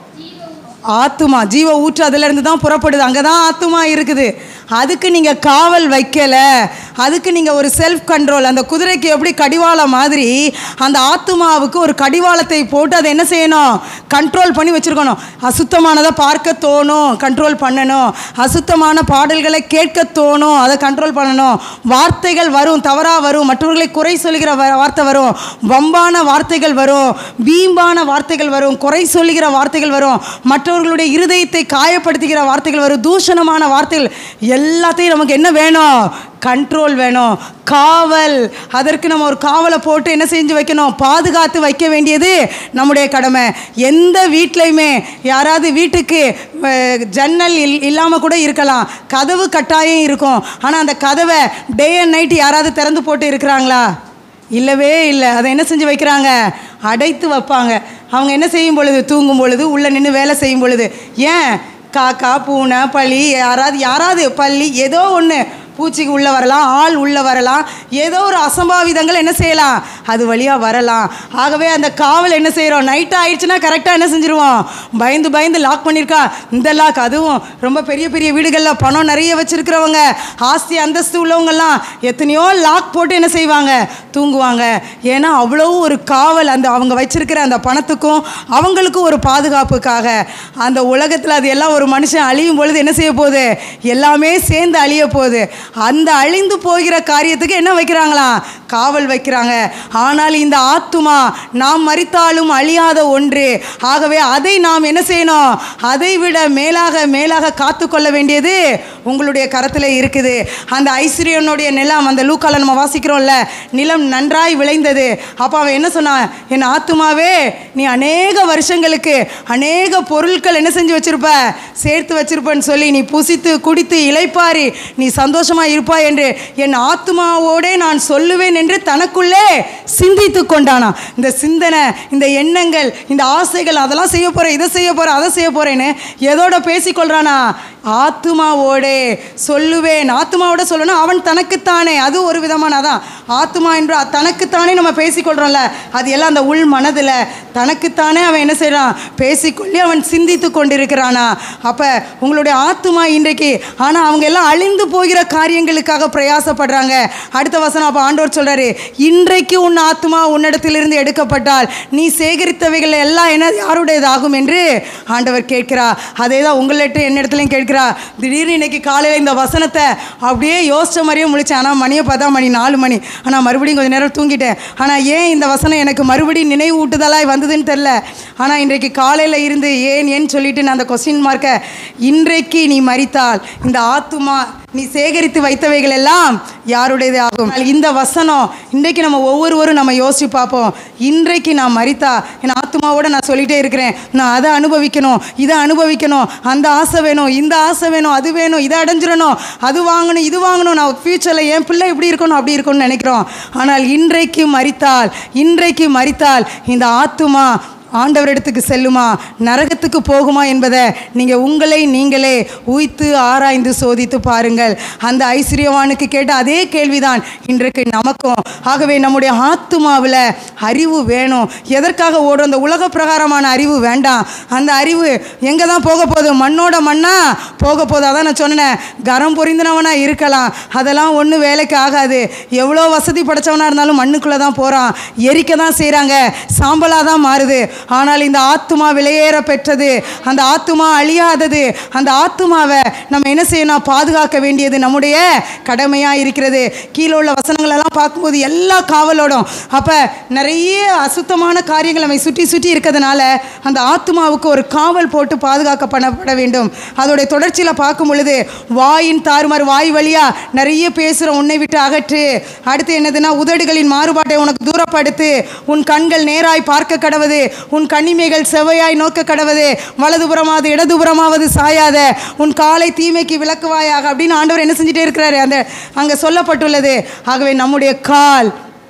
ஆத்துமா ஜீவ ஊற்று அதிலிருந்து தான் புறப்படுது அங்கே தான் ஆத்துமா இருக்குது அதுக்கு நீங்கள் காவல் வைக்கலை அதுக்கு நீங்கள் ஒரு செல்ஃப் கண்ட்ரோல் அந்த குதிரைக்கு எப்படி கடிவாளம் மாதிரி அந்த ஆத்துமாவுக்கு ஒரு கடிவாளத்தை போட்டு அதை என்ன செய்யணும் கண்ட்ரோல் பண்ணி வச்சுருக்கணும் அசுத்தமானதை பார்க்க தோணும் கண்ட்ரோல் பண்ணணும் அசுத்தமான பாடல்களை கேட்க தோணும் அதை கண்ட்ரோல் பண்ணணும் வார்த்தைகள் வரும் தவறாக வரும் மற்றவர்களை குறை சொல்லுகிற வ- வார்த்தை வரும் வம்பான வார்த்தைகள் வரும் வீம்பான வார்த்தைகள் வரும் குறை சொல்லுகிற வார்த்தைகள் வரும் மற்றவர்களுடைய இருதயத்தை காயப்படுத்துகிற வார்த்தைகள் வரும் தூஷணமான வார்த்தைகள் எல்லாத்தையும் நமக்கு என்ன வேணும் கண்ட்ரோல் வேணும் காவல் அதற்கு நம்ம ஒரு காவலை போட்டு என்ன செஞ்சு வைக்கணும் பாதுகாத்து வைக்க வேண்டியது நம்முடைய கடமை எந்த வீட்லையுமே யாராவது வீட்டுக்கு அஹ், ஜன்னல் இல் இல்லாமல் கூட இருக்கலாம் கதவு கட்டாயம் இருக்கும் ஆனால் அந்த கதவை டே அண்ட் நைட் யாராவது திறந்து போட்டு இருக்கிறாங்களா இல்லவே இல்லை அதை என்ன செஞ்சு வைக்கிறாங்க அடைத்து வைப்பாங்க அவங்க என்ன செய்யும் பொழுது தூங்கும் பொழுது உள்ளே நின்று வேலை செய்யும் பொழுது ஏன் காக்கா பூனை பள்ளி யாராவது யாராவது பள்ளி ஏதோ ஒன்று பூச்சிக்கு உள்ளே வரலாம் ஆள் உள்ளே வரலாம் ஏதோ ஒரு அசம்பாவிதங்கள் என்ன செய்யலாம் அது வழியாக வரலாம் ஆகவே அந்த காவல் என்ன செய்கிறோம் நைட் ஆயிடுச்சுன்னா கரெக்டாக என்ன செஞ்சுருவோம் பயந்து பயந்து லாக் பண்ணியிருக்கா இந்த லாக் அதுவும் ரொம்ப பெரிய பெரிய வீடுகளில் பணம் நிறைய வச்சுருக்கிறவங்க ஆஸ்தி அந்தஸ்து உள்ளவங்கெல்லாம் எத்தனையோ லாக் போட்டு என்ன செய்வாங்க தூங்குவாங்க ஏன்னா அவ்வளோ ஒரு காவல் அந்த அவங்க வச்சிருக்கிற அந்த பணத்துக்கும் அவங்களுக்கும் ஒரு பாதுகாப்புக்காக அந்த உலகத்தில் அது எல்லாம் ஒரு மனுஷன் அழியும் பொழுது என்ன செய்ய போகுது எல்லாமே சேர்ந்து அழிய போகுது அந்த அழிந்து போகிற காரியத்துக்கு என்ன வைக்கிறாங்களாம் காவல் வைக்கிறாங்க ஆனால் இந்த ஆத்துமா நாம் மறித்தாலும் அழியாத ஒன்று ஆகவே அதை நாம் என்ன செய்யணும் அதை விட மேலாக மேலாக காத்து கொள்ள வேண்டியது உங்களுடைய கரத்தில் இருக்குது அந்த ஐஸ்வர்யனுடைய நிலம் அந்த லூக்கால நம்ம வாசிக்கிறோம்ல நிலம் நன்றாய் விளைந்தது அப்போ அவன் என்ன சொன்னான் என் ஆத்துமாவே நீ அநேக வருஷங்களுக்கு அநேக பொருட்கள் என்ன செஞ்சு வச்சிருப்ப சேர்த்து வச்சிருப்பேன்னு சொல்லி நீ புசித்து குடித்து இளைப்பாரி நீ சந்தோஷமா இருப்பாய் என்று என் ஆத்துமாவோடே நான் சொல்லுவேன் என்று தனக்குள்ளே சிந்தித்து கொண்டானா இந்த சிந்தனை இந்த எண்ணங்கள் இந்த ஆசைகள் அதெல்லாம் செய்ய போறேன் இதை செய்ய போறேன் அதை செய்ய போறேன்னு எதோட பேசிக்கொள்றானா ஆத்துமாவோடே சொல்லுவேன் ஆத்துமாவோட சொல்லணும் அவன் தனக்குத்தானே அது ஒரு விதமான அதான் ஆத்துமா என்று தனக்குத்தானே நம்ம பேசிக்கொள்கிறோம்ல அது எல்லாம் அந்த உள் மனதில் தனக்குத்தானே அவன் என்ன செய்கிறான் பேசிக்கொள்ளி அவன் சிந்தித்து கொண்டிருக்கிறானா அப்போ உங்களுடைய ஆத்துமா இன்றைக்கு ஆனால் அவங்க எல்லாம் அழிந்து போகிற காரியங்களுக்காக பிரயாசப்படுறாங்க அடுத்த வசனம் அப்போ ஆண்டவர் சொல்கிறாரு இன்றைக்கு உன் ஆத்துமா உன்னிடத்திலிருந்து எடுக்கப்பட்டால் நீ சேகரித்தவைகள் எல்லாம் என்ன யாருடையதாகும் என்று ஆண்டவர் கேட்கிறா அதே தான் உங்கள்கிட்ட என்னிடத்துலையும் கேட்கிறா திடீர்னு இன்னைக்கு காலையில் இந்த வசனத்தை அப்படியே யோசிச்ச மாதிரியே முழிச்சேன் ஆனால் மணியை பார்த்தா மணி நாலு மணி ஆனால் மறுபடியும் கொஞ்சம் நேரம் தூங்கிட்டேன் ஆனால் ஏன் இந்த வசனம் எனக்கு மறுபடியும் நினைவூட்டுதலாய் வந்ததுன்னு தெரில ஆனால் இன்றைக்கு காலையில் இருந்து ஏன் ஏன் சொல்லிட்டு நான் அந்த கொஸ்டின் மார்க்கை இன்றைக்கு நீ மறித்தால் இந்த ஆத்துமா நீ சேகரித்து வைத்தவைகள் எல்லாம் யாருடையது ஆகும் இந்த வசனம் இன்றைக்கு நம்ம ஒவ்வொருவரும் நம்ம யோசிச்சு பார்ப்போம் இன்றைக்கு நான் மறித்தா என் ஆத்மாவோட நான் சொல்லிட்டே இருக்கிறேன் நான் அதை அனுபவிக்கணும் இதை அனுபவிக்கணும் அந்த ஆசை வேணும் இந்த ஆசை வேணும் அது வேணும் இதை அடைஞ்சிடணும் அது வாங்கணும் இது வாங்கணும் நான் ஃப்யூச்சரில் என் பிள்ளை இப்படி இருக்கணும் அப்படி இருக்கணும்னு நினைக்கிறோம் ஆனால் இன்றைக்கு மறித்தால் இன்றைக்கு மறித்தால் இந்த ஆத்துமா ஆண்டவரிடத்துக்கு செல்லுமா நரகத்துக்கு போகுமா என்பதை நீங்கள் உங்களை நீங்களே உய்த்து ஆராய்ந்து சோதித்து பாருங்கள் அந்த ஐஸ்வர்யவானுக்கு கேட்ட அதே கேள்விதான் இன்றைக்கு நமக்கும் ஆகவே நம்முடைய ஆத்துமாவில் அறிவு வேணும் எதற்காக ஓடும் அந்த உலக பிரகாரமான அறிவு வேண்டாம் அந்த அறிவு எங்கே தான் போக போகுது மண்ணோட மண்ணா போக போகுது அதான் நான் சொன்னேன் கரம் பொரிந்தனவனாக இருக்கலாம் அதெல்லாம் ஒன்றும் வேலைக்கு ஆகாது எவ்வளோ வசதி படைச்சவனாக இருந்தாலும் மண்ணுக்குள்ளே தான் போகிறான் எரிக்க தான் செய்கிறாங்க சாம்பலாக தான் மாறுது ஆனால் இந்த ஆத்துமா விலையேற பெற்றது அந்த ஆத்துமா அழியாதது அந்த ஆத்துமாவை நம்ம என்ன செய்யணும் பாதுகாக்க வேண்டியது நம்முடைய கடமையாக இருக்கிறது கீழே உள்ள வசனங்கள் எல்லாம் பார்க்கும்போது எல்லா காவலோடும் அப்போ நிறைய அசுத்தமான காரியங்கள் நம்மை சுற்றி சுற்றி இருக்கிறதுனால அந்த ஆத்துமாவுக்கு ஒரு காவல் போட்டு பாதுகாக்கப்படப்பட வேண்டும் அதோடைய தொடர்ச்சியில் பார்க்கும் பொழுது வாயின் தாறுமாறு வாய் வழியாக நிறைய பேசுகிறோம் உன்னை விட்டு அகற்று அடுத்து என்னதுன்னா உதடுகளின் மாறுபாட்டை உனக்கு தூரப்படுத்து உன் கண்கள் நேராய் பார்க்க கடவுது உன் கண்ணிமைகள் செவ்வையாய் நோக்க கடவுது வலதுபுறமாவது இடதுபுறமாவது சாயாத உன் காலை தீமைக்கு விளக்குவாயாக அப்படின்னு ஆண்டவர் என்ன செஞ்சுட்டே இருக்கிறாரு அந்த அங்கே சொல்லப்பட்டுள்ளது ஆகவே நம்முடைய கால்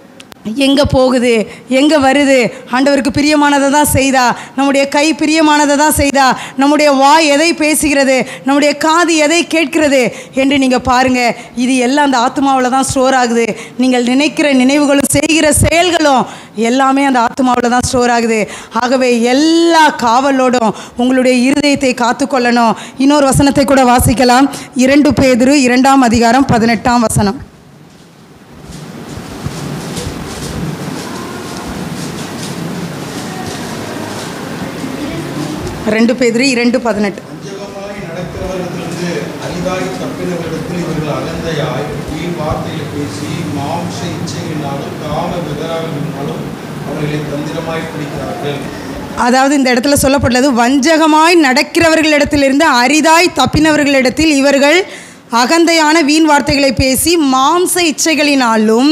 எங்கே போகுது எங்கே வருது ஆண்டவருக்கு பிரியமானதை தான் செய்தா நம்முடைய கை பிரியமானதை தான் செய்தா நம்முடைய வாய் எதை பேசுகிறது நம்முடைய காது எதை கேட்கிறது என்று நீங்கள் பாருங்கள் இது எல்லாம் அந்த ஆத்மாவில் தான் ஸ்டோர் ஆகுது நீங்கள் நினைக்கிற நினைவுகளும் செய்கிற செயல்களும் எல்லாமே அந்த ஆத்மாவில் தான் ஸ்டோர் ஆகுது ஆகவே எல்லா காவலோடும் உங்களுடைய இருதயத்தை காத்துக்கொள்ளணும் இன்னொரு வசனத்தை கூட வாசிக்கலாம் இரண்டு பேதுரு இரண்டாம் அதிகாரம் பதினெட்டாம் வசனம் ரெண்டு பேதுரு இரண்டு பதினெட்டு வஞ்சகமாய் நடக்கிறவர்களிடத்திலிருந்து அரிதாய் தப்பினவரிடத்தில் இவர்கள் அகந்தையாய் வீண் வார்த்தைகளை பேசி மாம்ச இச்சைகளினாலும் காம விகாரங்களினாலும் அவர்களை தந்திரமாய் பிடிக்கிறார்கள் அதாவது இந்த இடத்துல சொல்லப்பட்டுள்ளது வஞ்சகமாய் நடக்கிறவர்களிடத்திலிருந்து அரிதாய் தப்பினவர்களிடத்தில் இவர்கள் அகந்தையான வீண் வார்த்தைகளை பேசி மாம்ச இச்சைகளினாலும்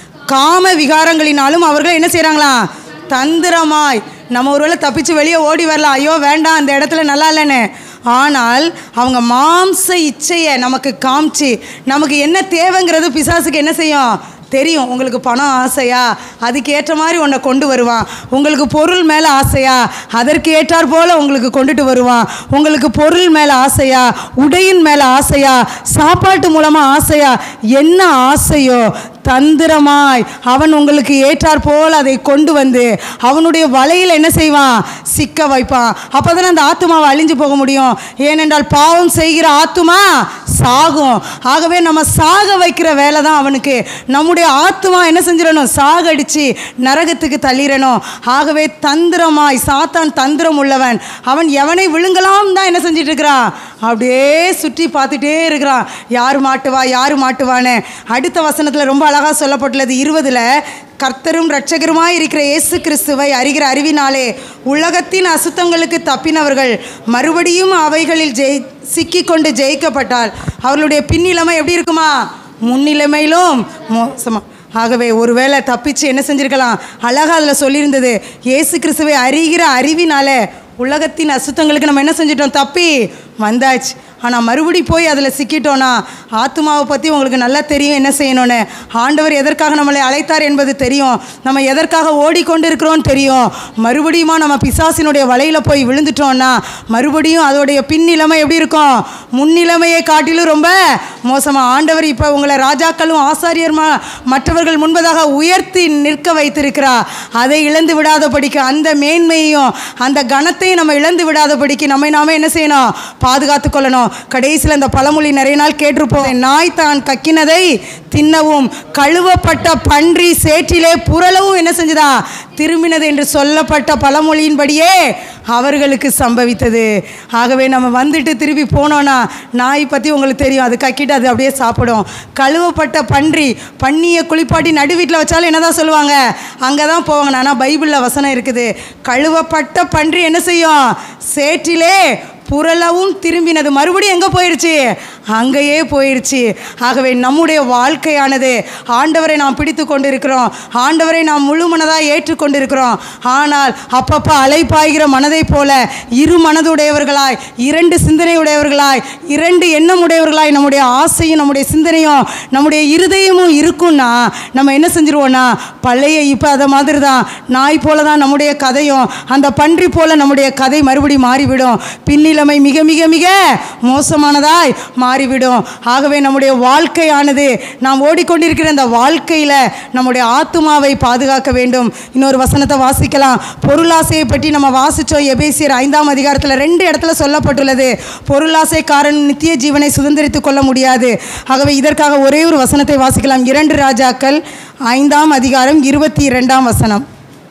காம விகாரங்களினாலும் அவர்கள் என்ன செய்கிறாங்களா தந்திரமாய் நம்ம ஒருவேளை தப்பிச்சு வெளியே ஓடி வரலாம் ஐயோ வேண்டாம் அந்த இடத்துல நல்லா இல்லைன்னு ஆனால் அவங்க மாம்ச இச்சையை நமக்கு காமிச்சு நமக்கு என்ன தேவைங்கிறது பிசாசுக்கு என்ன செய்யும் தெரியும் உங்களுக்கு பணம் ஆசையா அதுக்கு ஏற்ற மாதிரி உன்னை கொண்டு வருவான் உங்களுக்கு பொருள் மேலே ஆசையா அதற்கு ஏற்றாற் போல் உங்களுக்கு கொண்டுட்டு வருவான் உங்களுக்கு பொருள் மேலே ஆசையா உடையின் மேலே ஆசையா சாப்பாட்டு மூலமாக ஆசையா என்ன ஆசையோ தந்திரமாய் அவன் உங்களுக்கு ஏற்றாற் போல் அதை கொண்டு வந்து அவனுடைய வலையில் என்ன செய்வான் சிக்க வைப்பான் அப்போ தானே அந்த ஆத்துமாவை அழிஞ்சு போக முடியும் ஏனென்றால் பாவம் செய்கிற ஆத்துமா சாகும் ஆகவே நம்ம சாக வைக்கிற வேலை தான் அவனுக்கு நம்முடைய ஆத்துமா என்ன செஞ்சிடணும் சாகடிச்சு நரகத்துக்கு தள்ளிடணும் ஆகவே தந்திரமாய் சாத்தான் தந்திரம் உள்ளவன் அவன் எவனை விழுங்கலாம் தான் என்ன செஞ்சிட்டு இருக்கிறான் அப்படியே சுற்றி பார்த்துட்டே இருக்கிறான் யார் மாட்டுவா யார் மாட்டுவான்னு அடுத்த வசனத்தில் ரொம்ப அழகாக சொல்லப்பட்டுள்ளது இருபதில் கர்த்தரும் இரட்சகருமாய் இருக்கிற இயேசு கிறிஸ்துவை அறிகிற அறிவினாலே உலகத்தின் அசுத்தங்களுக்கு தப்பினவர்கள் மறுபடியும் அவைகளில் ஜெய் சிக்கிக்கொண்டு ஜெயிக்கப்பட்டால் அவர்களுடைய பின்னிலைமை எப்படி இருக்குமா முன்னிலைமையிலும் மோசமா ஆகவே ஒருவேளை தப்பிச்சு என்ன செஞ்சிருக்கலாம் அழகா அதில் சொல்லியிருந்தது இயேசு கிறிஸ்துவை அறிகிற அறிவினால உலகத்தின் அசுத்தங்களுக்கு நம்ம என்ன செஞ்சிட்டோம் தப்பி வந்தாச்சு ஆனால் மறுபடி போய் அதில் சிக்கிட்டோன்னா ஆத்மாவை பற்றி உங்களுக்கு நல்லா தெரியும் என்ன செய்யணும்னு ஆண்டவர் எதற்காக நம்மளை அழைத்தார் என்பது தெரியும் நம்ம எதற்காக ஓடிக்கொண்டு இருக்கிறோன்னு தெரியும் மறுபடியுமா நம்ம பிசாசினுடைய வலையில் போய் விழுந்துட்டோம்னா மறுபடியும் அதோடைய பின்னிலைமை எப்படி இருக்கும் முன்னிலைமையை காட்டிலும் ரொம்ப மோசமாக ஆண்டவர் இப்போ உங்களை ராஜாக்களும் ஆசாரியர்மா மற்றவர்கள் முன்பதாக உயர்த்தி நிற்க வைத்திருக்கிறா அதை இழந்து விடாதபடிக்கு அந்த மேன்மையையும் அந்த கனத்தையும் நம்ம இழந்து விடாதபடிக்கு நம்மை நாம என்ன செய்யணும் பாதுகாத்து கொள்ளணும் கடைசியில் இந்த பழமொழி நிறைய நாள் கேட்டிருப்போம் நாய் தான் கக்கினதை தின்னவும் கழுவப்பட்ட பன்றி சேற்றிலே புரளவும் என்ன செஞ்சதா திரும்பினது என்று சொல்லப்பட்ட பழமொழியின்படியே அவர்களுக்கு சம்பவித்தது ஆகவே நம்ம வந்துட்டு திருப்பி போனோன்னா நாய் பற்றி உங்களுக்கு தெரியும் அது கக்கிட்டு அது அப்படியே சாப்பிடும் கழுவப்பட்ட பன்றி பன்னியை குளிப்பாட்டி நடு வீட்டில் வச்சாலும் என்னதான் சொல்லுவாங்க அங்கே தான் போவாங்க ஆனால் பைபிளில் வசனம் இருக்குது கழுவப்பட்ட பன்றி என்ன செய்யும் சேற்றிலே புரளவும் திரும்பினது மறுபடியும் எங்கே போயிடுச்சு அங்கேயே போயிடுச்சு ஆகவே நம்முடைய வாழ்க்கையானது ஆண்டவரை நாம் பிடித்து கொண்டிருக்கிறோம் ஆண்டவரை நாம் முழு மனதாக ஏற்றுக்கொண்டிருக்கிறோம் ஆனால் அப்பப்போ அலைப்பாய்கிற மனதை போல இரு மனதுடையவர்களாய் இரண்டு சிந்தனை உடையவர்களாய் இரண்டு எண்ணம் உடையவர்களாய் நம்முடைய ஆசையும் நம்முடைய சிந்தனையும் நம்முடைய இருதயமும் இருக்குன்னா நம்ம என்ன செஞ்சிருவோம்னா பழைய இப்போ அதை மாதிரி தான் நாய் போல தான் நம்முடைய கதையும் அந்த பன்றி போல நம்முடைய கதை மறுபடி மாறிவிடும் பின்னிலைமை மிக மிக மிக மோசமானதாய் மாறிவிடும் ஆகவே நம்முடைய வாழ்க்கையானது நாம் ஓடிக்கொண்டிருக்கிற இந்த வாழ்க்கையில் நம்முடைய ஆத்துமாவை பாதுகாக்க வேண்டும் இன்னொரு வசனத்தை வாசிக்கலாம் பொருளாசையை பற்றி நம்ம வாசித்தோம் எபேசியர் ஐந்தாம் அதிகாரத்தில் ரெண்டு இடத்துல சொல்லப்பட்டுள்ளது பொருளாசைக்காரன் நித்திய ஜீவனை சுதந்திரித்துக் கொள்ள முடியாது ஆகவே இதற்காக ஒரே ஒரு வசனத்தை வாசிக்கலாம் இரண்டு ராஜாக்கள் ஐந்தாம் அதிகாரம் இருபத்தி இரண்டாம் வசனம்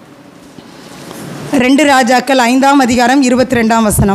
ரெண்டு ராஜாக்கள் ஐந்தாம் அதிகாரம் இருபத்தி ரெண்டாம் வசனம்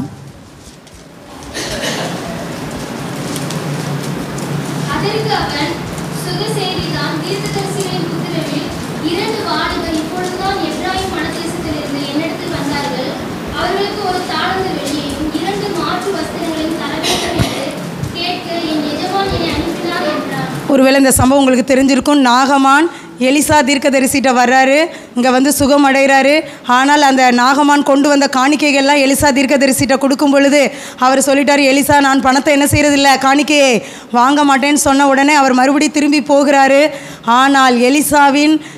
அதற்கு அவன் சுகசேரிதான் தீர்க்கதரிசிகளின் புத்திரரில் இரண்டு வாலிபர் இப்பொழுதுதான் எப்ராயிம் மனதேசத்திலிருந்து என்னிடத்தில் வந்தார்கள் அவர்களுக்கு ஒரு தாழ்ந்த வெளியையும் இரண்டு மாற்று வஸ்திரங்களையும் தர வேண்டும் என்று கேட்க என் எஜமான் என்னை அனுப்பினார் என்றார் ஒருவேளை இந்த சம்பவம் உங்களுக்கு தெரிஞ்சிருக்கும் நாகமான் எலிசா தீர்க்கதரிசிட்ட வர்றாரு இங்கே வந்து சுகம் அடைகிறாரு ஆனால் அந்த நாகமான் கொண்டு வந்த காணிக்கைகள்லாம் எலிசா தீர்க்கதரிசிட்ட கொடுக்கும் பொழுது அவர் சொல்லிட்டார் எலிசா நான் பணத்தை என்ன செய்கிறதில்ல காணிக்கையை வாங்க மாட்டேன்னு சொன்ன உடனே அவர் மறுபடியும் திரும்பி போகிறாரு ஆனால் எலிசாவின்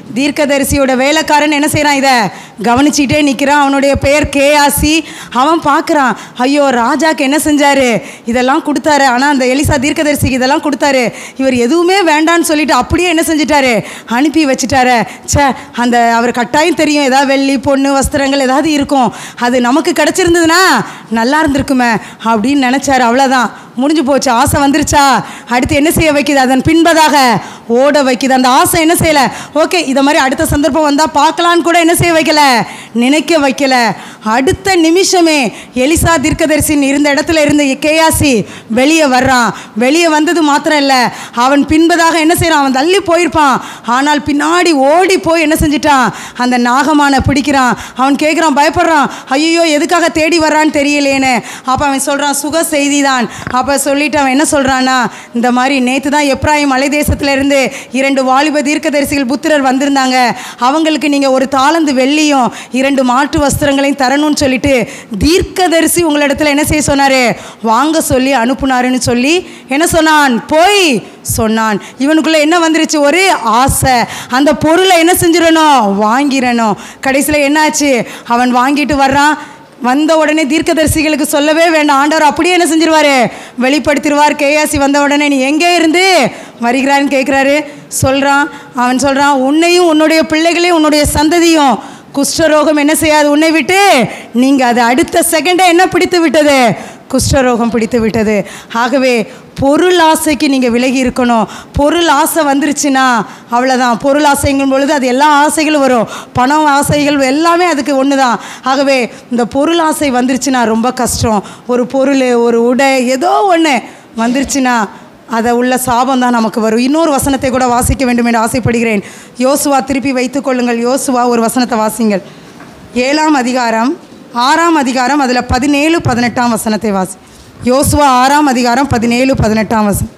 தீர்க்கதரிசியோட வேலைக்காரன் என்ன செய்கிறான் இதை கவனிச்சிட்டே நிற்கிறான் அவனுடைய பெயர் கேயாசி அவன் பார்க்குறான் ஐயோ ராஜாக்கு என்ன செஞ்சாரு இதெல்லாம் கொடுத்தாரு ஆனால் அந்த எலிசா தீர்க்கதரிசிக்கு இதெல்லாம் கொடுத்தாரு இவர் எதுவுமே வேண்டான்னு சொல்லிட்டு அப்படியே என்ன செஞ்சிட்டாரு அனுப்பி வச்சிட்டாரு ச்சே அந்த அவர் கட்டாயம் தெரியும் ஏதாவது வெள்ளி பொண்ணு வஸ்திரங்கள் ஏதாவது இருக்கும் அது நமக்கு கிடச்சிருந்ததுன்னா நல்லா இருந்திருக்குமே அப்படின்னு நினச்சாரு அவ்வளோதான் முடிஞ்சு போச்சு ஆசை வந்துருச்சா அடுத்து என்ன செய்ய வைக்குது அதன் பின்பதாக ஓட வைக்குது அந்த ஆசை என்ன செய்யலை ஓகே இதை மாதிரி அடுத்த சந்தர்ப்பம் வந்தால் பார்க்கலான்னு கூட என்ன செய்ய வைக்கல நினைக்க வைக்கல அடுத்த நிமிஷமே எலிசா தீர்க்கதரிசின் இருந்த இடத்துல இருந்த கேயாசி வெளியே வர்றான் வெளியே வந்தது மாத்திரம் இல்லை அவன் பின்பதாக என்ன செய்கிறான் அவன் தள்ளி போயிருப்பான் ஆனால் பின்னாடி ஓடி போய் என்ன செஞ்சிட்டான் அந்த நாகமான பிடிக்கிறான் அவன் கேட்குறான் பயப்படுறான் ஐயோ எதுக்காக தேடி வர்றான்னு தெரியலேன்னு அப்போ அவன் சொல்கிறான் சுக செய்தி தான் அப்போ சொல்லிட்டு அவன் என்ன சொல்கிறான்னா இந்த மாதிரி நேற்று தான் எப்ராஹிம் மலை தேசத்துல இருந்து இரண்டு வாலிப தீர்க்கதரிசிகள் புத்திரர் வந்திருந்தாங்க அவங்களுக்கு நீங்கள் ஒரு தாளந்து வெள்ளியும் இரண்டு மாட்டு வஸ்திரங்களையும் தரணும்னு சொல்லிட்டு தீர்க்கதரிசி உங்களிடத்துல என்ன செய்ய சொன்னார் வாங்க சொல்லி அனுப்புனாருன்னு சொல்லி என்ன சொன்னான் போய் சொன்னான் இவனுக்குள்ள என்ன வந்துருச்சு ஒரு ஆசை அந்த பொருளை என்ன செஞ்சிடணும் வாங்கிடணும் கடைசியில் என்னாச்சு அவன் வாங்கிட்டு வர்றான் வந்த உடனே தீர்க்கதரிசிகளுக்கு சொல்லவே வேண்டாம் ஆண்டவர் அப்படியே என்ன செஞ்சிருவாரு வெளிப்படுத்திடுவார் கேயாசி வந்த உடனே நீ எங்கே இருந்து வருகிறான்னு கேட்குறாரு சொல்கிறான் அவன் சொல்கிறான் உன்னையும் உன்னுடைய பிள்ளைகளையும் உன்னுடைய சந்ததியும் குஷ்டரோகம் என்ன செய்யாது உன்னை விட்டு நீங்கள் அது அடுத்த செகண்டே என்ன பிடித்து விட்டது குஷ்டரோகம் பிடித்து விட்டது ஆகவே பொருள் ஆசைக்கு நீங்கள் விலகி இருக்கணும் பொருள் ஆசை வந்துருச்சுன்னா அவ்வளோதான் பொருள் ஆசைங்கும் பொழுது அது எல்லா ஆசைகளும் வரும் பணம் ஆசைகள் எல்லாமே அதுக்கு ஒன்று தான் ஆகவே இந்த பொருள் ஆசை வந்துருச்சுன்னா ரொம்ப கஷ்டம் ஒரு பொருள் ஒரு உடை ஏதோ ஒன்று வந்துருச்சுன்னா அதை உள்ள சாபம் தான் நமக்கு வரும் இன்னொரு வசனத்தை கூட வாசிக்க வேண்டும் என்று ஆசைப்படுகிறேன் யோசுவா திருப்பி வைத்துக் கொள்ளுங்கள் யோசுவா ஒரு வசனத்தை வாசிங்கள் ஏழாம் அதிகாரம் ஆறாம் அதிகாரம் அதில் பதினேழு பதினெட்டாம் வசனத்தை வாசி யோசுவா ஆறாம் அதிகாரம் பதினேழு பதினெட்டாம் வசனம்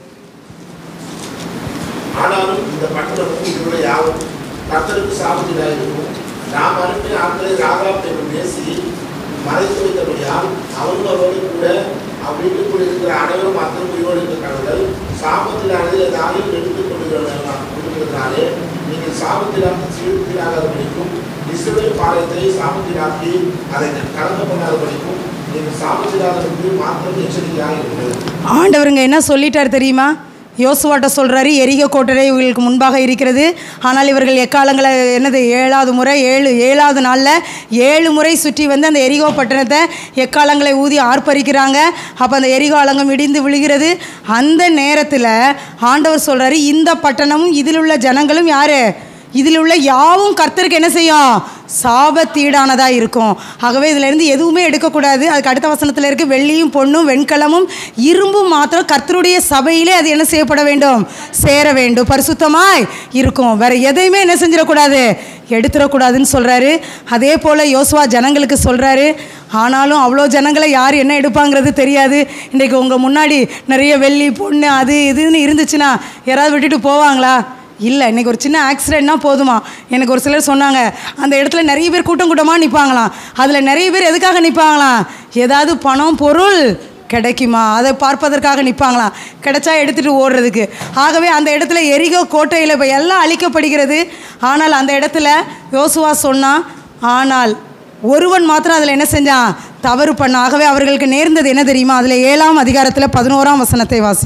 ஆனாலும் இந்த பட்டணமும் இதனுடைய யாவும் கர்த்தருக்கு சாபத்தினாக இருக்கும் நாம் அனுப்பின ஆட்களை ராகாப் என்னும் பேசி மறைத்து வைத்தபடியால் அவர்களோடு கூட அவ்வீட்டுக்குள் இருக்கிற அனைவரும் அத்தனை உயிரோடு இருக்கிறார்கள் சாபத்தினானது ஏதாவது எடுத்துக் கொள்கிறதுனாலே நீங்கள் சாபத்தினால் சீர்கீழாகாதபடிக்கும் இஸ்ரவேல் பாளையத்தை சாபத்தினாக்கி அதை கலந்து பண்ணாதபடிக்கும் நீங்கள் சாபத்தினாதற்கு மாத்திரம் எச்சரிக்கையாக இருங்கள் ஆண்டவருங்க என்ன சொல்லிட்டார் தெரியுமா யோசுவாட்ட சொல்கிறாரு எரிக கோட்டரை இவர்களுக்கு முன்பாக இருக்கிறது ஆனால் இவர்கள் எக்காலங்களை என்னது ஏழாவது முறை ஏழு ஏழாவது நாளில் ஏழு முறை சுற்றி வந்து அந்த எரிகோ பட்டணத்தை எக்காலங்களை ஊதி ஆர்ப்பரிக்கிறாங்க அப்போ அந்த எரிகோ அலங்கம் இடிந்து விழுகிறது அந்த நேரத்தில் ஆண்டவர் சொல்கிறாரு இந்த பட்டணமும் இதில் உள்ள ஜனங்களும் யார் இதில் உள்ள யாவும் கர்த்தருக்கு என்ன செய்யும் சாபத்தீடானதாக இருக்கும் ஆகவே இதிலிருந்து எதுவுமே எடுக்கக்கூடாது அதுக்கு அடுத்த வசனத்தில் இருக்க வெள்ளியும் பொண்ணும் வெண்கலமும் இரும்பும் மாத்திரம் கர்த்தருடைய சபையிலே அது என்ன செய்யப்பட வேண்டும் சேர வேண்டும் பரிசுத்தமாய் இருக்கும் வேற எதையுமே என்ன செஞ்சிடக்கூடாது எடுத்துடக்கூடாதுன்னு சொல்கிறாரு அதே போல் யோசுவா ஜனங்களுக்கு சொல்கிறாரு ஆனாலும் அவ்வளோ ஜனங்களை யார் என்ன எடுப்பாங்கிறது தெரியாது இன்றைக்கு உங்கள் முன்னாடி நிறைய வெள்ளி பொண்ணு அது இதுன்னு இருந்துச்சுன்னா யாராவது விட்டுட்டு போவாங்களா இல்லை இன்றைக்கி ஒரு சின்ன ஆக்சிடென்ட்னா போதுமா எனக்கு ஒரு சிலர் சொன்னாங்க அந்த இடத்துல நிறைய பேர் கூட்டம் கூட்டமாக நிற்பாங்களாம் அதில் நிறைய பேர் எதுக்காக நிற்பாங்களாம் ஏதாவது பணம் பொருள் கிடைக்குமா அதை பார்ப்பதற்காக நிற்பாங்களாம் கிடைச்சா எடுத்துகிட்டு ஓடுறதுக்கு ஆகவே அந்த இடத்துல எரிகோ கோட்டையில் இப்போ எல்லாம் அழிக்கப்படுகிறது ஆனால் அந்த இடத்துல யோசுவா சொன்னான் ஆனால் ஒருவன் மாத்திரம் அதில் என்ன செஞ்சான் தவறு பண்ண ஆகவே அவர்களுக்கு நேர்ந்தது என்ன தெரியுமா அதில் ஏழாம் அதிகாரத்தில் பதினோராம் வசனத்தை வாசி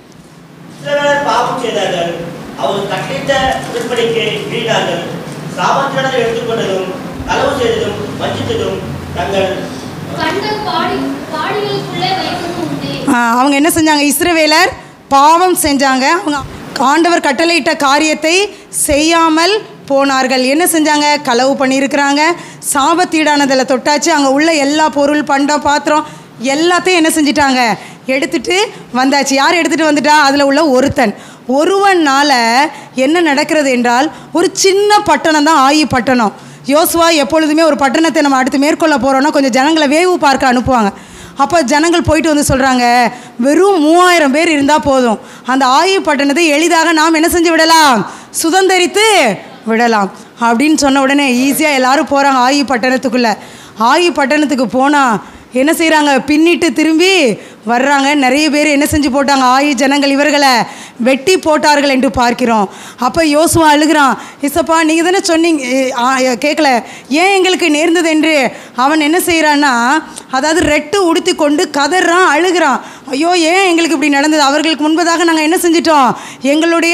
இஸ்ரவேலர் பாவம் செய்தார்கள் அவர் கட்டளிட்ட உடன்படிக்கை மீறினார்கள் சாபத்தினரை எடுத்துக்கொண்டதும் களவு செய்ததும் வஞ்சித்ததும் தங்கள் கண்ட பாடி பாடிகளுக்குள்ளே வைப்பதும் உண்டு ஆ, அவங்க என்ன செஞ்சாங்க இஸ்ரவேலர் பாவம் செஞ்சாங்க அவங்க ஆண்டவர் கட்டளையிட்ட காரியத்தை செய்யாமல் போனார்கள் என்ன செஞ்சாங்க களவு பண்ணியிருக்கிறாங்க சாபத்தீடானதில் தொட்டாச்சு அங்கே உள்ள எல்லா பொருள் பண்டம் பாத்திரம் எல்லாத்தையும் என்ன செஞ்சிட்டாங்க எடுத்துட்டு வந்தாச்சு யார் எடுத்துட்டு வந்துட்டா அதில் உள்ள ஒருத்தன் ஒருவனால் என்ன நடக்கிறது என்றால் ஒரு சின்ன பட்டணம் தான் ஆயி பட்டணம் யோசுவா எப்பொழுதுமே ஒரு பட்டணத்தை நம்ம அடுத்து மேற்கொள்ள போகிறோன்னா கொஞ்சம் ஜனங்களை வேவு பார்க்க அனுப்புவாங்க அப்போ ஜனங்கள் போயிட்டு வந்து சொல்கிறாங்க வெறும் மூவாயிரம் பேர் இருந்தால் போதும் அந்த ஆயு பட்டணத்தை எளிதாக நாம் என்ன செஞ்சு விடலாம் சுதந்தரித்து விடலாம் அப்படின்னு சொன்ன உடனே ஈஸியாக எல்லாரும் போகிறாங்க ஆயு பட்டணத்துக்குள்ளே ஆயு பட்டணத்துக்கு போனால் என்ன செய்கிறாங்க பின்னிட்டு திரும்பி வர்றாங்க நிறைய பேர் என்ன செஞ்சு போட்டாங்க ஆயி ஜனங்கள் இவர்களை வெட்டி போட்டார்கள் என்று பார்க்கிறோம் அப்போ யோசுவா அழுகிறான் இசப்பா நீங்கள் தானே சொன்னீங்க ஏ, ஆ, ஏ, கேட்கல ஏன் எங்களுக்கு நேர்ந்தது என்று அவன் என்ன செய்கிறான்னா அதாவது ரெட்டு உடுத்தி கொண்டு கதறான் அழுகிறான் ஐயோ ஏன் எங்களுக்கு இப்படி நடந்தது அவர்களுக்கு முன்பதாக நாங்கள் என்ன செஞ்சிட்டோம் எங்களுடைய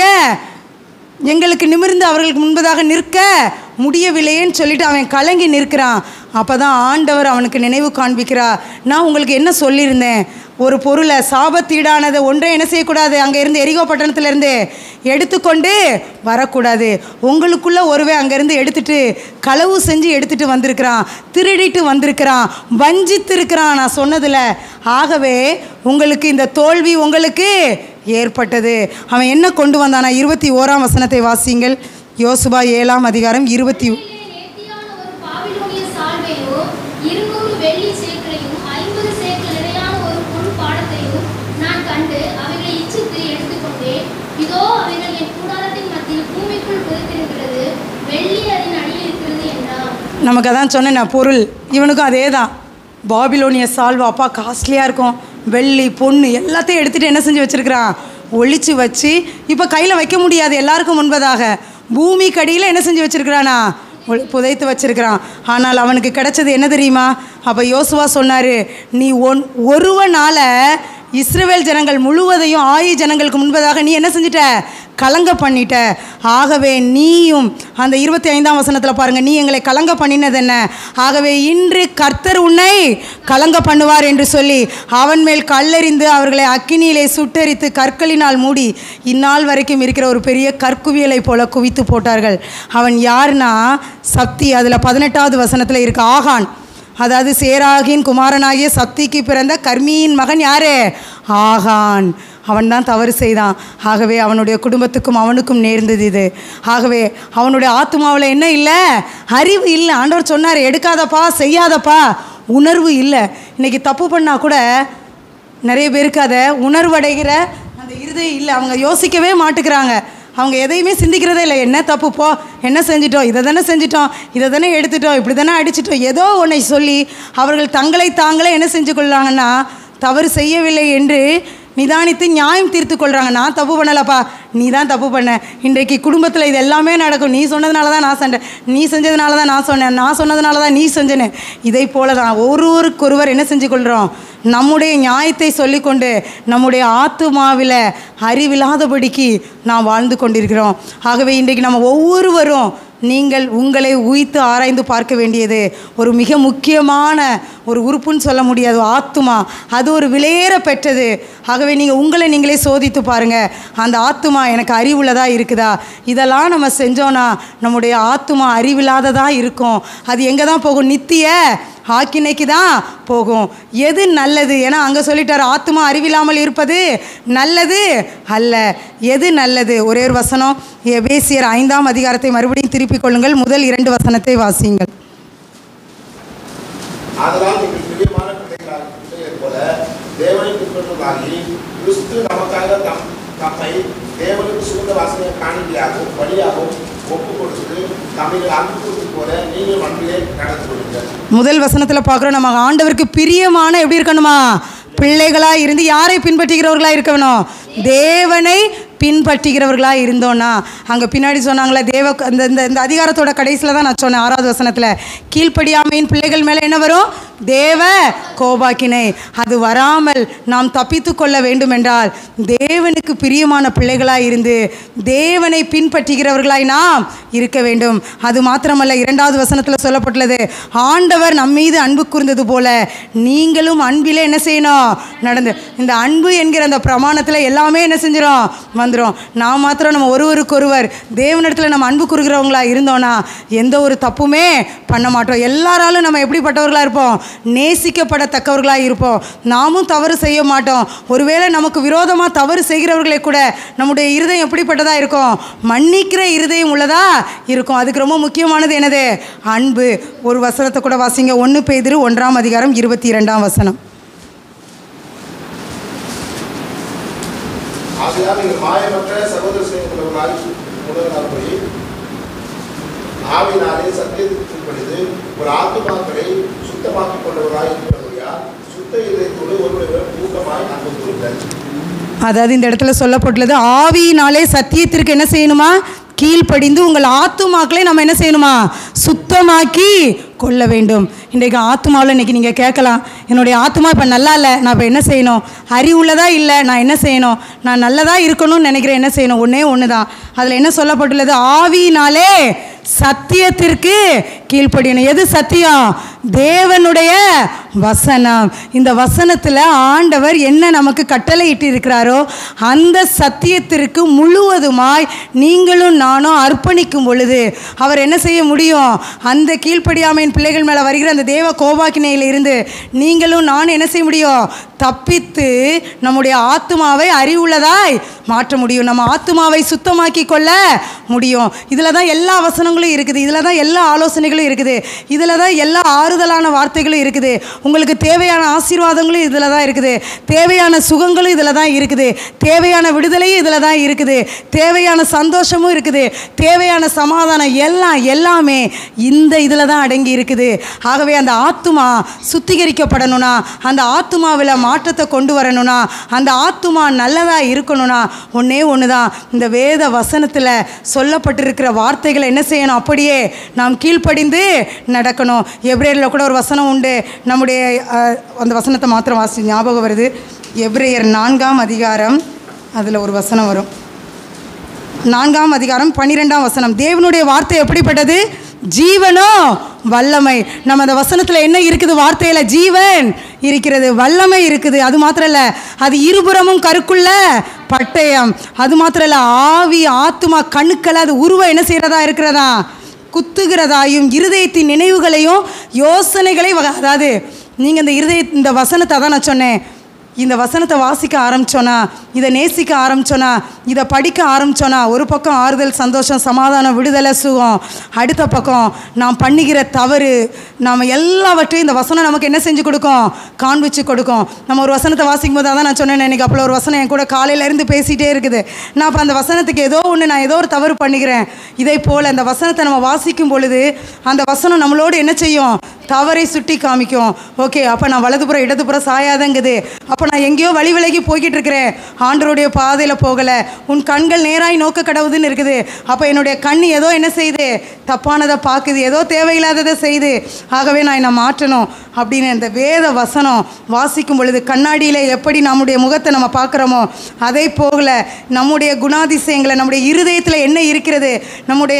எங்களுக்கு நிமிர்ந்து அவர்களுக்கு முன்பதாக நிற்க முடியவில்லையேன்னு சொல்லிட்டு அவன் கலங்கி நிற்கிறான் அப்போ தான் ஆண்டவர் அவனுக்கு நினைவு காண்பிக்கிறார் நான் உங்களுக்கு என்ன சொல்லியிருந்தேன் ஒரு பொருளை சாபத்தீடானதை ஒன்றை என்ன செய்யக்கூடாது அங்கே இருந்து எரிகோ பட்டணத்திலேருந்து எடுத்துக்கொண்டு வரக்கூடாது உங்களுக்குள்ள ஒருவே அங்கேருந்து எடுத்துட்டு களவு செஞ்சு எடுத்துட்டு வந்திருக்கிறான் திருடிட்டு வந்திருக்கிறான் வஞ்சித்து இருக்கிறான் நான் சொன்னதில் ஆகவே உங்களுக்கு இந்த தோல்வி உங்களுக்கு ஏற்பட்டது அவன் என்ன கொண்டு வந்தானா இருபத்தி ஓராம் வசனத்தை வாசியுங்கள் யோசுபா ஏழாம் அதிகாரம் இருபத்தி நேர்த்தியான ஒரு பாபிலோனிய சால்வையோ இருநூறு வெள்ளி சேக்கலையும் ஐம்பது சேக்கல் நிறையான ஒரு பொன் பாடத்தையும் நான் கண்டு அவைகளை இச்சித்து எடுத்துக்கொண்டேன் இதோ அவைகள் என் கூடாரத்தின் மத்தியில் பூமிக்குள் புதைத்திருக்கிறது வெள்ளி அதன் அடியில் இருக்கிறது என்றான் நமக்கு அதான் சொன்னேன் பொருள் இவனுக்கும் அதே தான் பாபிலோனிய சால்வா அப்பா காஸ்ட்லியாக இருக்கும் வெள்ளி பொண்ணு எல்லாத்தையும் எடுத்துகிட்டு என்ன செஞ்சு வச்சுருக்கிறான் ஒளிச்சு வச்சு இப்போ கையில் வைக்க முடியாது எல்லாருக்கும் முன்பதாக பூமி கடியில் என்ன செஞ்சு வச்சுருக்கிறானா ஒளி- புதைத்து வச்சிருக்கிறான் ஆனால் அவனுக்கு கிடைச்சது என்ன தெரியுமா அப்போ யோசுவா சொன்னார் நீ ஒன் ஒருவனால இஸ்ரவேல் ஜனங்கள் முழுவதையும் ஆயி ஜனங்களுக்கு முன்பதாக நீ என்ன செஞ்சிட்ட கலங்க பண்ணிட்ட ஆகவே நீயும் அந்த இருபத்தி ஐந்தாம் வசனத்தில் பாருங்க நீ எங்களை கலங்க பண்ணினது என்ன ஆகவே இன்று கர்த்தர் உன்னை கலங்க பண்ணுவார் என்று சொல்லி அவன் மேல் கல்லெறிந்து அவர்களை அக்கினியிலே சுட்டெரித்து கற்களினால் மூடி இந்நாள் வரைக்கும் இருக்கிற ஒரு பெரிய கற்குவியலை போல குவித்து போட்டார்கள் அவன் யாருன்னா சக்தி அதில் பதினெட்டாவது வசனத்தில் இருக்கு ஆகான் அதாவது சேராகின் குமாரனாகிய சக்திக்கு பிறந்த கர்மியின் மகன் யாரு ஆகான் அவன் தான் தவறு செய்தான் ஆகவே அவனுடைய குடும்பத்துக்கும் அவனுக்கும் நேர்ந்தது இது ஆகவே அவனுடைய ஆத்மாவில் என்ன இல்லை அறிவு இல்லை ஆண்டவர் சொன்னார் எடுக்காதப்பா செய்யாதப்பா உணர்வு இல்லை இன்னைக்கு தப்பு பண்ணால் கூட நிறைய பேருக்கு அதை உணர்வடைகிற அந்த இருதயம் இல்லை அவங்க யோசிக்கவே மாட்டுக்கிறாங்க அவங்க எதையுமே சிந்திக்கிறதே இல்லை என்ன தப்பு போ என்ன செஞ்சிட்டோம் இதை தானே செஞ்சிட்டோம் இதை தானே எடுத்துட்டோம் இப்படி தானே அடிச்சிட்டோம் ஏதோ ஒன்றை சொல்லி அவர்கள் தங்களை தாங்களே என்ன செஞ்சு கொள்ளாங்கன்னா தவறு செய்யவில்லை என்று நிதானித்து நியாயம் தீர்த்து கொள்கிறாங்க நான் தப்பு பண்ணலப்பா நீ தான் தப்பு பண்ண இன்றைக்கு குடும்பத்தில் இது எல்லாமே நடக்கும் நீ சொன்னதுனால தான் நான் சண்டை நீ செஞ்சதுனால தான் நான் சொன்னேன் நான் சொன்னதுனால தான் நீ செஞ்சேன்னு இதை போல தான் ஒருவருக்கொருவர் என்ன செஞ்சு கொள்கிறோம் நம்முடைய நியாயத்தை சொல்லிக்கொண்டு நம்முடைய ஆத்துமாவில் அறிவில்லாதபடிக்கு நாம் வாழ்ந்து கொண்டிருக்கிறோம் ஆகவே இன்றைக்கு நம்ம ஒவ்வொருவரும் நீங்கள் உங்களை உய்த்து ஆராய்ந்து பார்க்க வேண்டியது ஒரு மிக முக்கியமான ஒரு உறுப்புன்னு சொல்ல முடியாது ஆத்துமா அது ஒரு விலையேற பெற்றது ஆகவே நீங்கள் உங்களை நீங்களே சோதித்து பாருங்கள் அந்த ஆத்துமா எனக்கு அறிவுள்ளதா இருக்குதா இதெல்லாம் நம்ம செஞ்சோன்னா நம்முடைய ஆத்துமா அறிவில்லாததா இருக்கும் அது எங்கே தான் போகும் நித்திய ஆக்கினைக்கு தான் போகும் எது நல்லது ஏன்னா அங்கே சொல்லிட்டார் ஆத்துமா அறிவில்லாமல் இருப்பது நல்லது அல்ல எது நல்லது ஒரே ஒரு வசனம் எபேசியர் ஐந்தாம் அதிகாரத்தை மறுபடியும் திருப்பிக் கொள்ளுங்கள் முதல் இரண்டு வசனத்தை வாசியுங்கள் ஆதலால் நீங்கள் பிரியமான பிள்ளைகளாக பிள்ளைகளைப் போல தேவனை பின்பற்றுவதாகி கிறிஸ்து நமக்காக தம் தம்மை தேவனுக்கு சுகந்த வாசனையை காணிக்கையாகவும் பலியாகவும் ஒப்பு கொடுத்து தமிழ் அன்பு கொடுத்து போல நீங்கள் அன்பிலே நடந்து கொள்ளுங்கள் முதல் வசனத்தில் பார்க்குறோம் நம்ம ஆண்டவருக்கு பிரியமான எப்படி இருக்கணுமா பிள்ளைகளாக இருந்து யாரை பின்பற்றுகிறவர்களாக இருக்க வேணும் தேவனை பின்பற்றுகிறவர்களாக இருந்தோன்னா அங்கே பின்னாடி சொன்னாங்களே தேவ இந்த இந்த இந்த அதிகாரத்தோட கடைசியில் தான் நான் சொன்னேன் ஆறாவது வசனத்தில் கீழ்ப்படியாமையின் பிள்ளைகள் மேலே என்ன வரும் தேவ கோபாக்கினை அது வராமல் நாம் தப்பித்து கொள்ள வேண்டுமென்றால் தேவனுக்கு பிரியமான பிள்ளைகளாய் இருந்து தேவனை பின்பற்றுகிறவர்களாய் நாம் இருக்க வேண்டும் அது மாத்திரமல்ல இரண்டாவது வசனத்தில் சொல்லப்பட்டுள்ளது ஆண்டவர் நம் மீது அன்பு கூர்ந்தது போல நீங்களும் அன்பிலே என்ன செய்யணும் நடந்து இந்த அன்பு என்கிற அந்த பிரமாணத்தில் எல்லாமே என்ன செஞ்சிடும் வந்துடும் நான் மாத்திரம் நம்ம ஒருவருக்கொருவர் தேவனிடத்தில் நம்ம அன்பு கூறுகிறவங்களா இருந்தோன்னா எந்த ஒரு தப்புமே பண்ண மாட்டோம் எல்லாராலும் நம்ம எப்படிப்பட்டவர்களாக இருப்போம் நேசிக்கப்படத்தக்கவர்களாக இருப்போம் நாமும் தவறு செய்ய மாட்டோம் ஒருவேளை நமக்கு விரோதமாக தவறு செய்கிறவர்களை கூட நம்முடைய இருதயம் எப்படிப்பட்டதாக இருக்கும் மன்னிக்கிற இருதயம் உள்ளதா இருக்கும் அதுக்கு ரொம்ப முக்கியமானது என்னது அன்பு ஒரு வசனத்தை கூட வாசிங்க ஒன்று பேதிரு ஒன்றாம் அதிகாரம் இருபத்தி இரண்டாம் வசனம் ஆகையால் நீங்கள் மாயமற்ற சகோதர சிநேகமுள்ளவர்களாய் உணர்ந்தால்படி ஆவினாலே சத்தியத்துக்கு கீழ்ப்படிந்து ஒரு ஆத்துமாக்களை சுத்தமாக்கிக் கொண்டவராய் இருக்கிறபடியால் சுத்த சுத்த இதயத்தோடு ஒருவரை கூட்டமாய் அன்பு கூறுங்கள் அதாவது இந்த இடத்துல சொல்லப்பட்டுள்ளது ஆவியினாலே சத்தியத்திற்கு என்ன செய்யணுமா கீழ்ப்படிந்து உங்கள் ஆத்துமாக்களை நம்ம என்ன செய்யணுமா சுத்தமாக்கி கொள்ள வேண்டும் இன்றைக்கு ஆத்மாவில் இன்றைக்கி நீங்கள் கேட்கலாம் என்னுடைய ஆத்மா இப்போ நல்லா இல்லை நான் இப்போ என்ன செய்யணும் அறிவுள்ளதா இல்லை நான் என்ன செய்யணும் நான் நல்லதாக இருக்கணும்னு நினைக்கிறேன் என்ன செய்யணும் ஒன்றே ஒன்று தான் அதில் என்ன சொல்லப்பட்டுள்ளது ஆவியினாலே சத்தியத்திற்கு கீழ்ப்படியணும் எது சத்தியம் தேவனுடைய வசனம் இந்த வசனத்தில் ஆண்டவர் என்ன நமக்கு கட்டளையிட்டு இருக்கிறாரோ அந்த சத்தியத்திற்கு முழுவதுமாய் நீங்களும் நானும் அர்ப்பணிக்கும் பொழுது அவர் என்ன செய்ய முடியும் அந்த கீழ்ப்படியாமையின் பிள்ளைகள் மேலே வருகிற அந்த தேவ கோபாக்கினையில் இருந்து நீங்களும் நானும் என்ன செய்ய முடியும் தப்பித்து நம்முடைய ஆத்மாவை அறிவுள்ளதாய் மாற்ற முடியும் நம்ம ஆத்மாவை சுத்தமாக்கி கொள்ள முடியும் இதில் தான் எல்லா வசனங்களும் இருக்குது இதில் தான் எல்லா ஆலோசனைகளும் இருக்குது இதில் தான் எல்லா ஆறுதலான வார்த்தைகளும் இருக்குது உங்களுக்கு தேவையான ஆசீர்வாதங்களும் இதில் தான் இருக்குது தேவையான சுகங்களும் இதில் தான் இருக்குது தேவையான விடுதலையும் இதில் தான் இருக்குது தேவையான சந்தோஷமும் இருக்குது தேவையான சமாதானம் எல்லாம் எல்லாமே இந்த இதில் தான் அடங்கி இருக்குது ஆகவே அந்த ஆத்துமா சுத்திகரிக்கப்படணும்னா அந்த ஆத்துமாவில் மாற்றத்தை கொண்டு வரணும்னா அந்த ஆத்துமா நல்லதாக இருக்கணும்னா ஒன்றே ஒன்று தான் இந்த வேத வசனத்தில் சொல்லப்பட்டிருக்கிற வார்த்தைகளை என்ன செய்யணும் அப்படியே நாம் கீழ்ப்படிந்து நடக்கணும் எப்ரேயரில் கூட ஒரு வசனம் உண்டு நம்முடைய அஹ், அந்த வசனத்தை மாத்திரம் வாசி ஞாபகம் வருது எப்ரேயர் நான்காம் அதிகாரம் அதில் ஒரு வசனம் வரும் நான்காம் அதிகாரம் பன்னிரெண்டாம் வசனம் தேவனுடைய வார்த்தை எப்படிப்பட்டது ஜீவனோ வல்லமை நம்ம அந்த வசனத்தில் என்ன இருக்குது வார்த்தையில் ஜீவன் இருக்கிறது வல்லமை இருக்குது அது மாத்திரம் இல்லை அது இருபுறமும் கருக்குள்ள பட்டயம் அது மாத்திரம் இல்லை ஆவி ஆத்துமா கணுக்கள் அது உருவம் என்ன செய்கிறதா இருக்கிறதா குத்துகிறதாயும் இருதயத்தின் நினைவுகளையும் யோசனைகளை வக- அதாவது நீங்கள் இந்த இருதய இந்த வசனத்தை தான் நான் சொன்னேன் இந்த வசனத்தை வாசிக்க ஆரம்பிச்சோன்னா இதை நேசிக்க ஆரம்பிச்சோன்னா இதை படிக்க ஆரம்பிச்சோன்னா ஒரு பக்கம் ஆறுதல் சந்தோஷம் சமாதானம் விடுதலை சுகம் அடுத்த பக்கம் நாம் பண்ணுகிற தவறு நாம் எல்லாவற்றையும் இந்த வசனம் நமக்கு என்ன செஞ்சு கொடுக்கும் காண்பிச்சு கொடுக்கும் நம்ம ஒரு வசனத்தை வாசிக்கும் போது அதான் நான் சொன்னேன் எனக்கு அப்போ ஒரு வசனம் என் கூட காலையில இருந்து பேசிகிட்டே இருக்குது நான் அப்போ அந்த வசனத்துக்கு ஏதோ ஒன்று நான் ஏதோ ஒரு தவறு பண்ணிக்கிறேன் இதே போல் அந்த வசனத்தை நம்ம வாசிக்கும் பொழுது அந்த வசனம் நம்மளோடு என்ன செய்யும் தவறை சுட்டி காமிக்கும் ஓகே அப்போ நான் வலதுபுறம் இடதுபுறம் சாயாதங்குது அப்போ நான் எங்கேயோ வழி விலகி போய்கிட்டு இருக்கிறேன் ஆண்டருடைய பாதையில் போகலை உன் கண்கள் நேராய் நோக்க கடவுதுன்னு இருக்குது அப்போ என்னுடைய கண் ஏதோ என்ன செய்யுது தப்பானதை பார்க்குது ஏதோ தேவையில்லாததை செய்யுது ஆகவே நான் என்னை மாற்றணும் அப்படின்னு இந்த வேத வசனம் வாசிக்கும் பொழுது கண்ணாடியில் எப்படி நம்முடைய முகத்தை நம்ம பார்க்குறோமோ அதே போகல நம்முடைய குணாதிசயங்களை நம்முடைய இருதயத்தில் என்ன இருக்கிறது நம்முடைய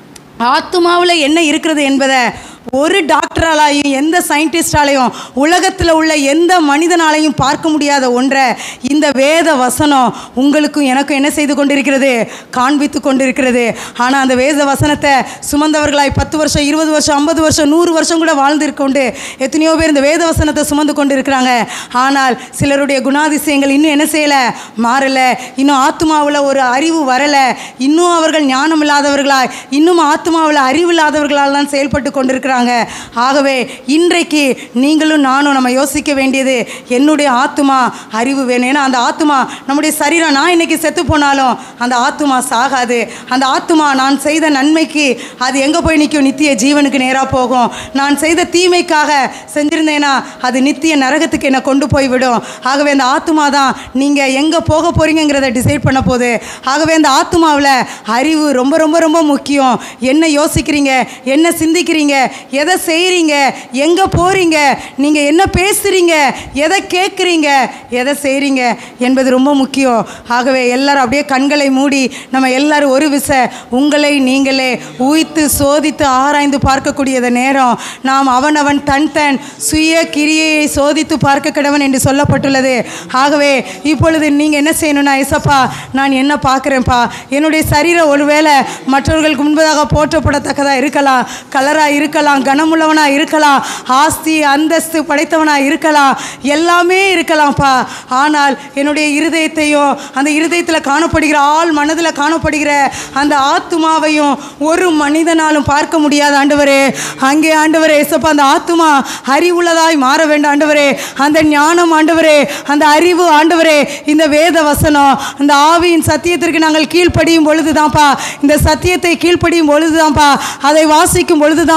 ஆத்துமாவில் என்ன இருக்கிறது என்பதை ஒரு டாக்டராலையும் எந்த சயின்டிஸ்டாலையும் உலகத்தில் உள்ள எந்த மனிதனாலையும் பார்க்க முடியாத ஒன்றை இந்த வேத வசனம் உங்களுக்கும் எனக்கும் என்ன செய்து கொண்டிருக்கிறது காண்பித்து கொண்டிருக்கிறது ஆனால் அந்த வேத வசனத்தை சுமந்தவர்களாய் பத்து வருஷம் இருபது வருஷம் ஐம்பது வருஷம் நூறு வருஷம் கூட வாழ்ந்திருக்கொண்டு எத்தனையோ பேர் இந்த வேத வசனத்தை சுமந்து கொண்டு இருக்கிறாங்க ஆனால் சிலருடைய குணாதிசயங்கள் இன்னும் என்ன செய்யலை மாறலை இன்னும் ஆத்மாவில் ஒரு அறிவு வரலை இன்னும் அவர்கள் ஞானம் இல்லாதவர்களாய் இன்னும் ஆத்மாவில் அறிவு இல்லாதவர்களால் தான் செயல்பட்டு கொண்டிருக்கிறாங்க ஆகவே இன்றைக்கு நீங்களும் நானும் நம்ம யோசிக்க வேண்டியது என்னுடைய ஆத்மா அறிவு வேணும் ஏன்னா அந்த ஆத்மா நம்முடைய சரீரம் நான் இன்னைக்கு செத்து போனாலும் அந்த ஆத்மா சாகாது அந்த ஆத்மா நான் செய்த நன்மைக்கு அது எங்கே போய் நிற்கும் நித்திய ஜீவனுக்கு நேராக போகும் நான் செய்த தீமைக்காக செஞ்சிருந்தேனா அது நித்திய நரகத்துக்கு என்னை கொண்டு போய் விடும் ஆகவே அந்த ஆத்மா தான் நீங்கள் எங்கே போக போகிறீங்கிறத டிசைட் பண்ண போகுது ஆகவே அந்த ஆத்மாவில் அறிவு ரொம்ப ரொம்ப ரொம்ப முக்கியம் என்ன யோசிக்கிறீங்க என்ன சிந்திக்கிறீங்க எதை செய்கிறீங்க எங்கே போகிறீங்க நீங்கள் என்ன பேசுகிறீங்க எதை கேட்குறீங்க எதை செய்கிறீங்க என்பது ரொம்ப முக்கியம் ஆகவே எல்லாரும் அப்படியே கண்களை மூடி நம்ம எல்லாரும் ஒரு விச உங்களை நீங்களே ஊய்த்து சோதித்து ஆராய்ந்து பார்க்கக்கூடியத நேரம் நாம் அவனவன் தன் தன் சுய கிரியையை சோதித்து பார்க்க கிடவன் என்று சொல்லப்பட்டுள்ளது ஆகவே இப்பொழுது நீங்கள் என்ன செய்யணும்னா இசப்பா நான் என்ன பார்க்குறேன்ப்பா என்னுடைய சரீரம் ஒருவேளை மற்றவர்களுக்கு முன்பதாக போற்றப்படத்தக்கதாக இருக்கலாம் கலராக இருக்கலாம் கனமுள்ளவனாக இருக்கலாம் ஆஸ்தி அந்தஸ்து படைத்தவனாக இருக்கலாம் எல்லாமே இருக்கலாம்ப்பா ஆனால் என்னுடைய இருதயத்தையும் அந்த இருதயத்தில் காணப்படுகிற ஆள் மனதில் காணப்படுகிற அந்த ஆத்துமாவையும் ஒரு மனிதனாலும் பார்க்க முடியாத ஆண்டவரே அங்கே ஆண்டவரே ஏசப்பா அந்த ஆத்துமா அறிவுள்ளதாய் மாற வேண்டும் ஆண்டவரே அந்த ஞானம் ஆண்டவரே அந்த அறிவு ஆண்டவரே இந்த வேத வசனம் அந்த ஆவியின் சத்தியத்திற்கு நாங்கள் கீழ்ப்படியும் பொழுதுதான்ப்பா இந்த சத்தியத்தை கீழ்ப்படியும் பொழுதுதான்ப்பா அதை வாசிக்கும் பொழுதுதான்ப்பா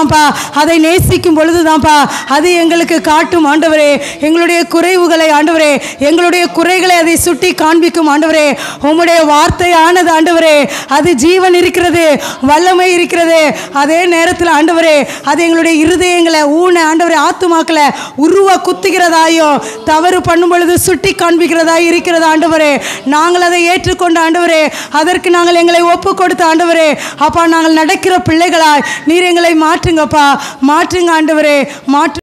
அதை நேசிக்கும் பொழுதுதான்ப்பா அது எங்களுக்கு காட்டும் ஆண்டவரே எங்களுடைய குறைவுகளை ஆண்டவரே எங்களுடைய குறைகளை அதை சுட்டி காண்பிக்கும் ஆண்டவரே உம்முடைய வார்த்தையானது ஆண்டவரே அது ஜீவன் இருக்கிறது வல்லமை இருக்கிறது அதே நேரத்தில் ஆண்டவரே அது எங்களுடைய இருதயங்களை ஊன ஆண்டவரே ஆத்துமாக்களை உருவ குத்துகிறதாயும் தவறு பண்ணும் பொழுது சுட்டி காண்பிக்கிறதாய் இருக்கிறது ஆண்டவரே நாங்கள் அதை ஏற்றுக்கொண்ட ஆண்டவரே அதற்கு நாங்கள் எங்களை ஒப்பு கொடுத்த ஆண்டவரே அப்பா நாங்கள் நடக்கிற பிள்ளைகளாய் நீர் எங்களை மாற்றுங்கப்பா மாற்றுங்க ஆண்டவரே மாற்று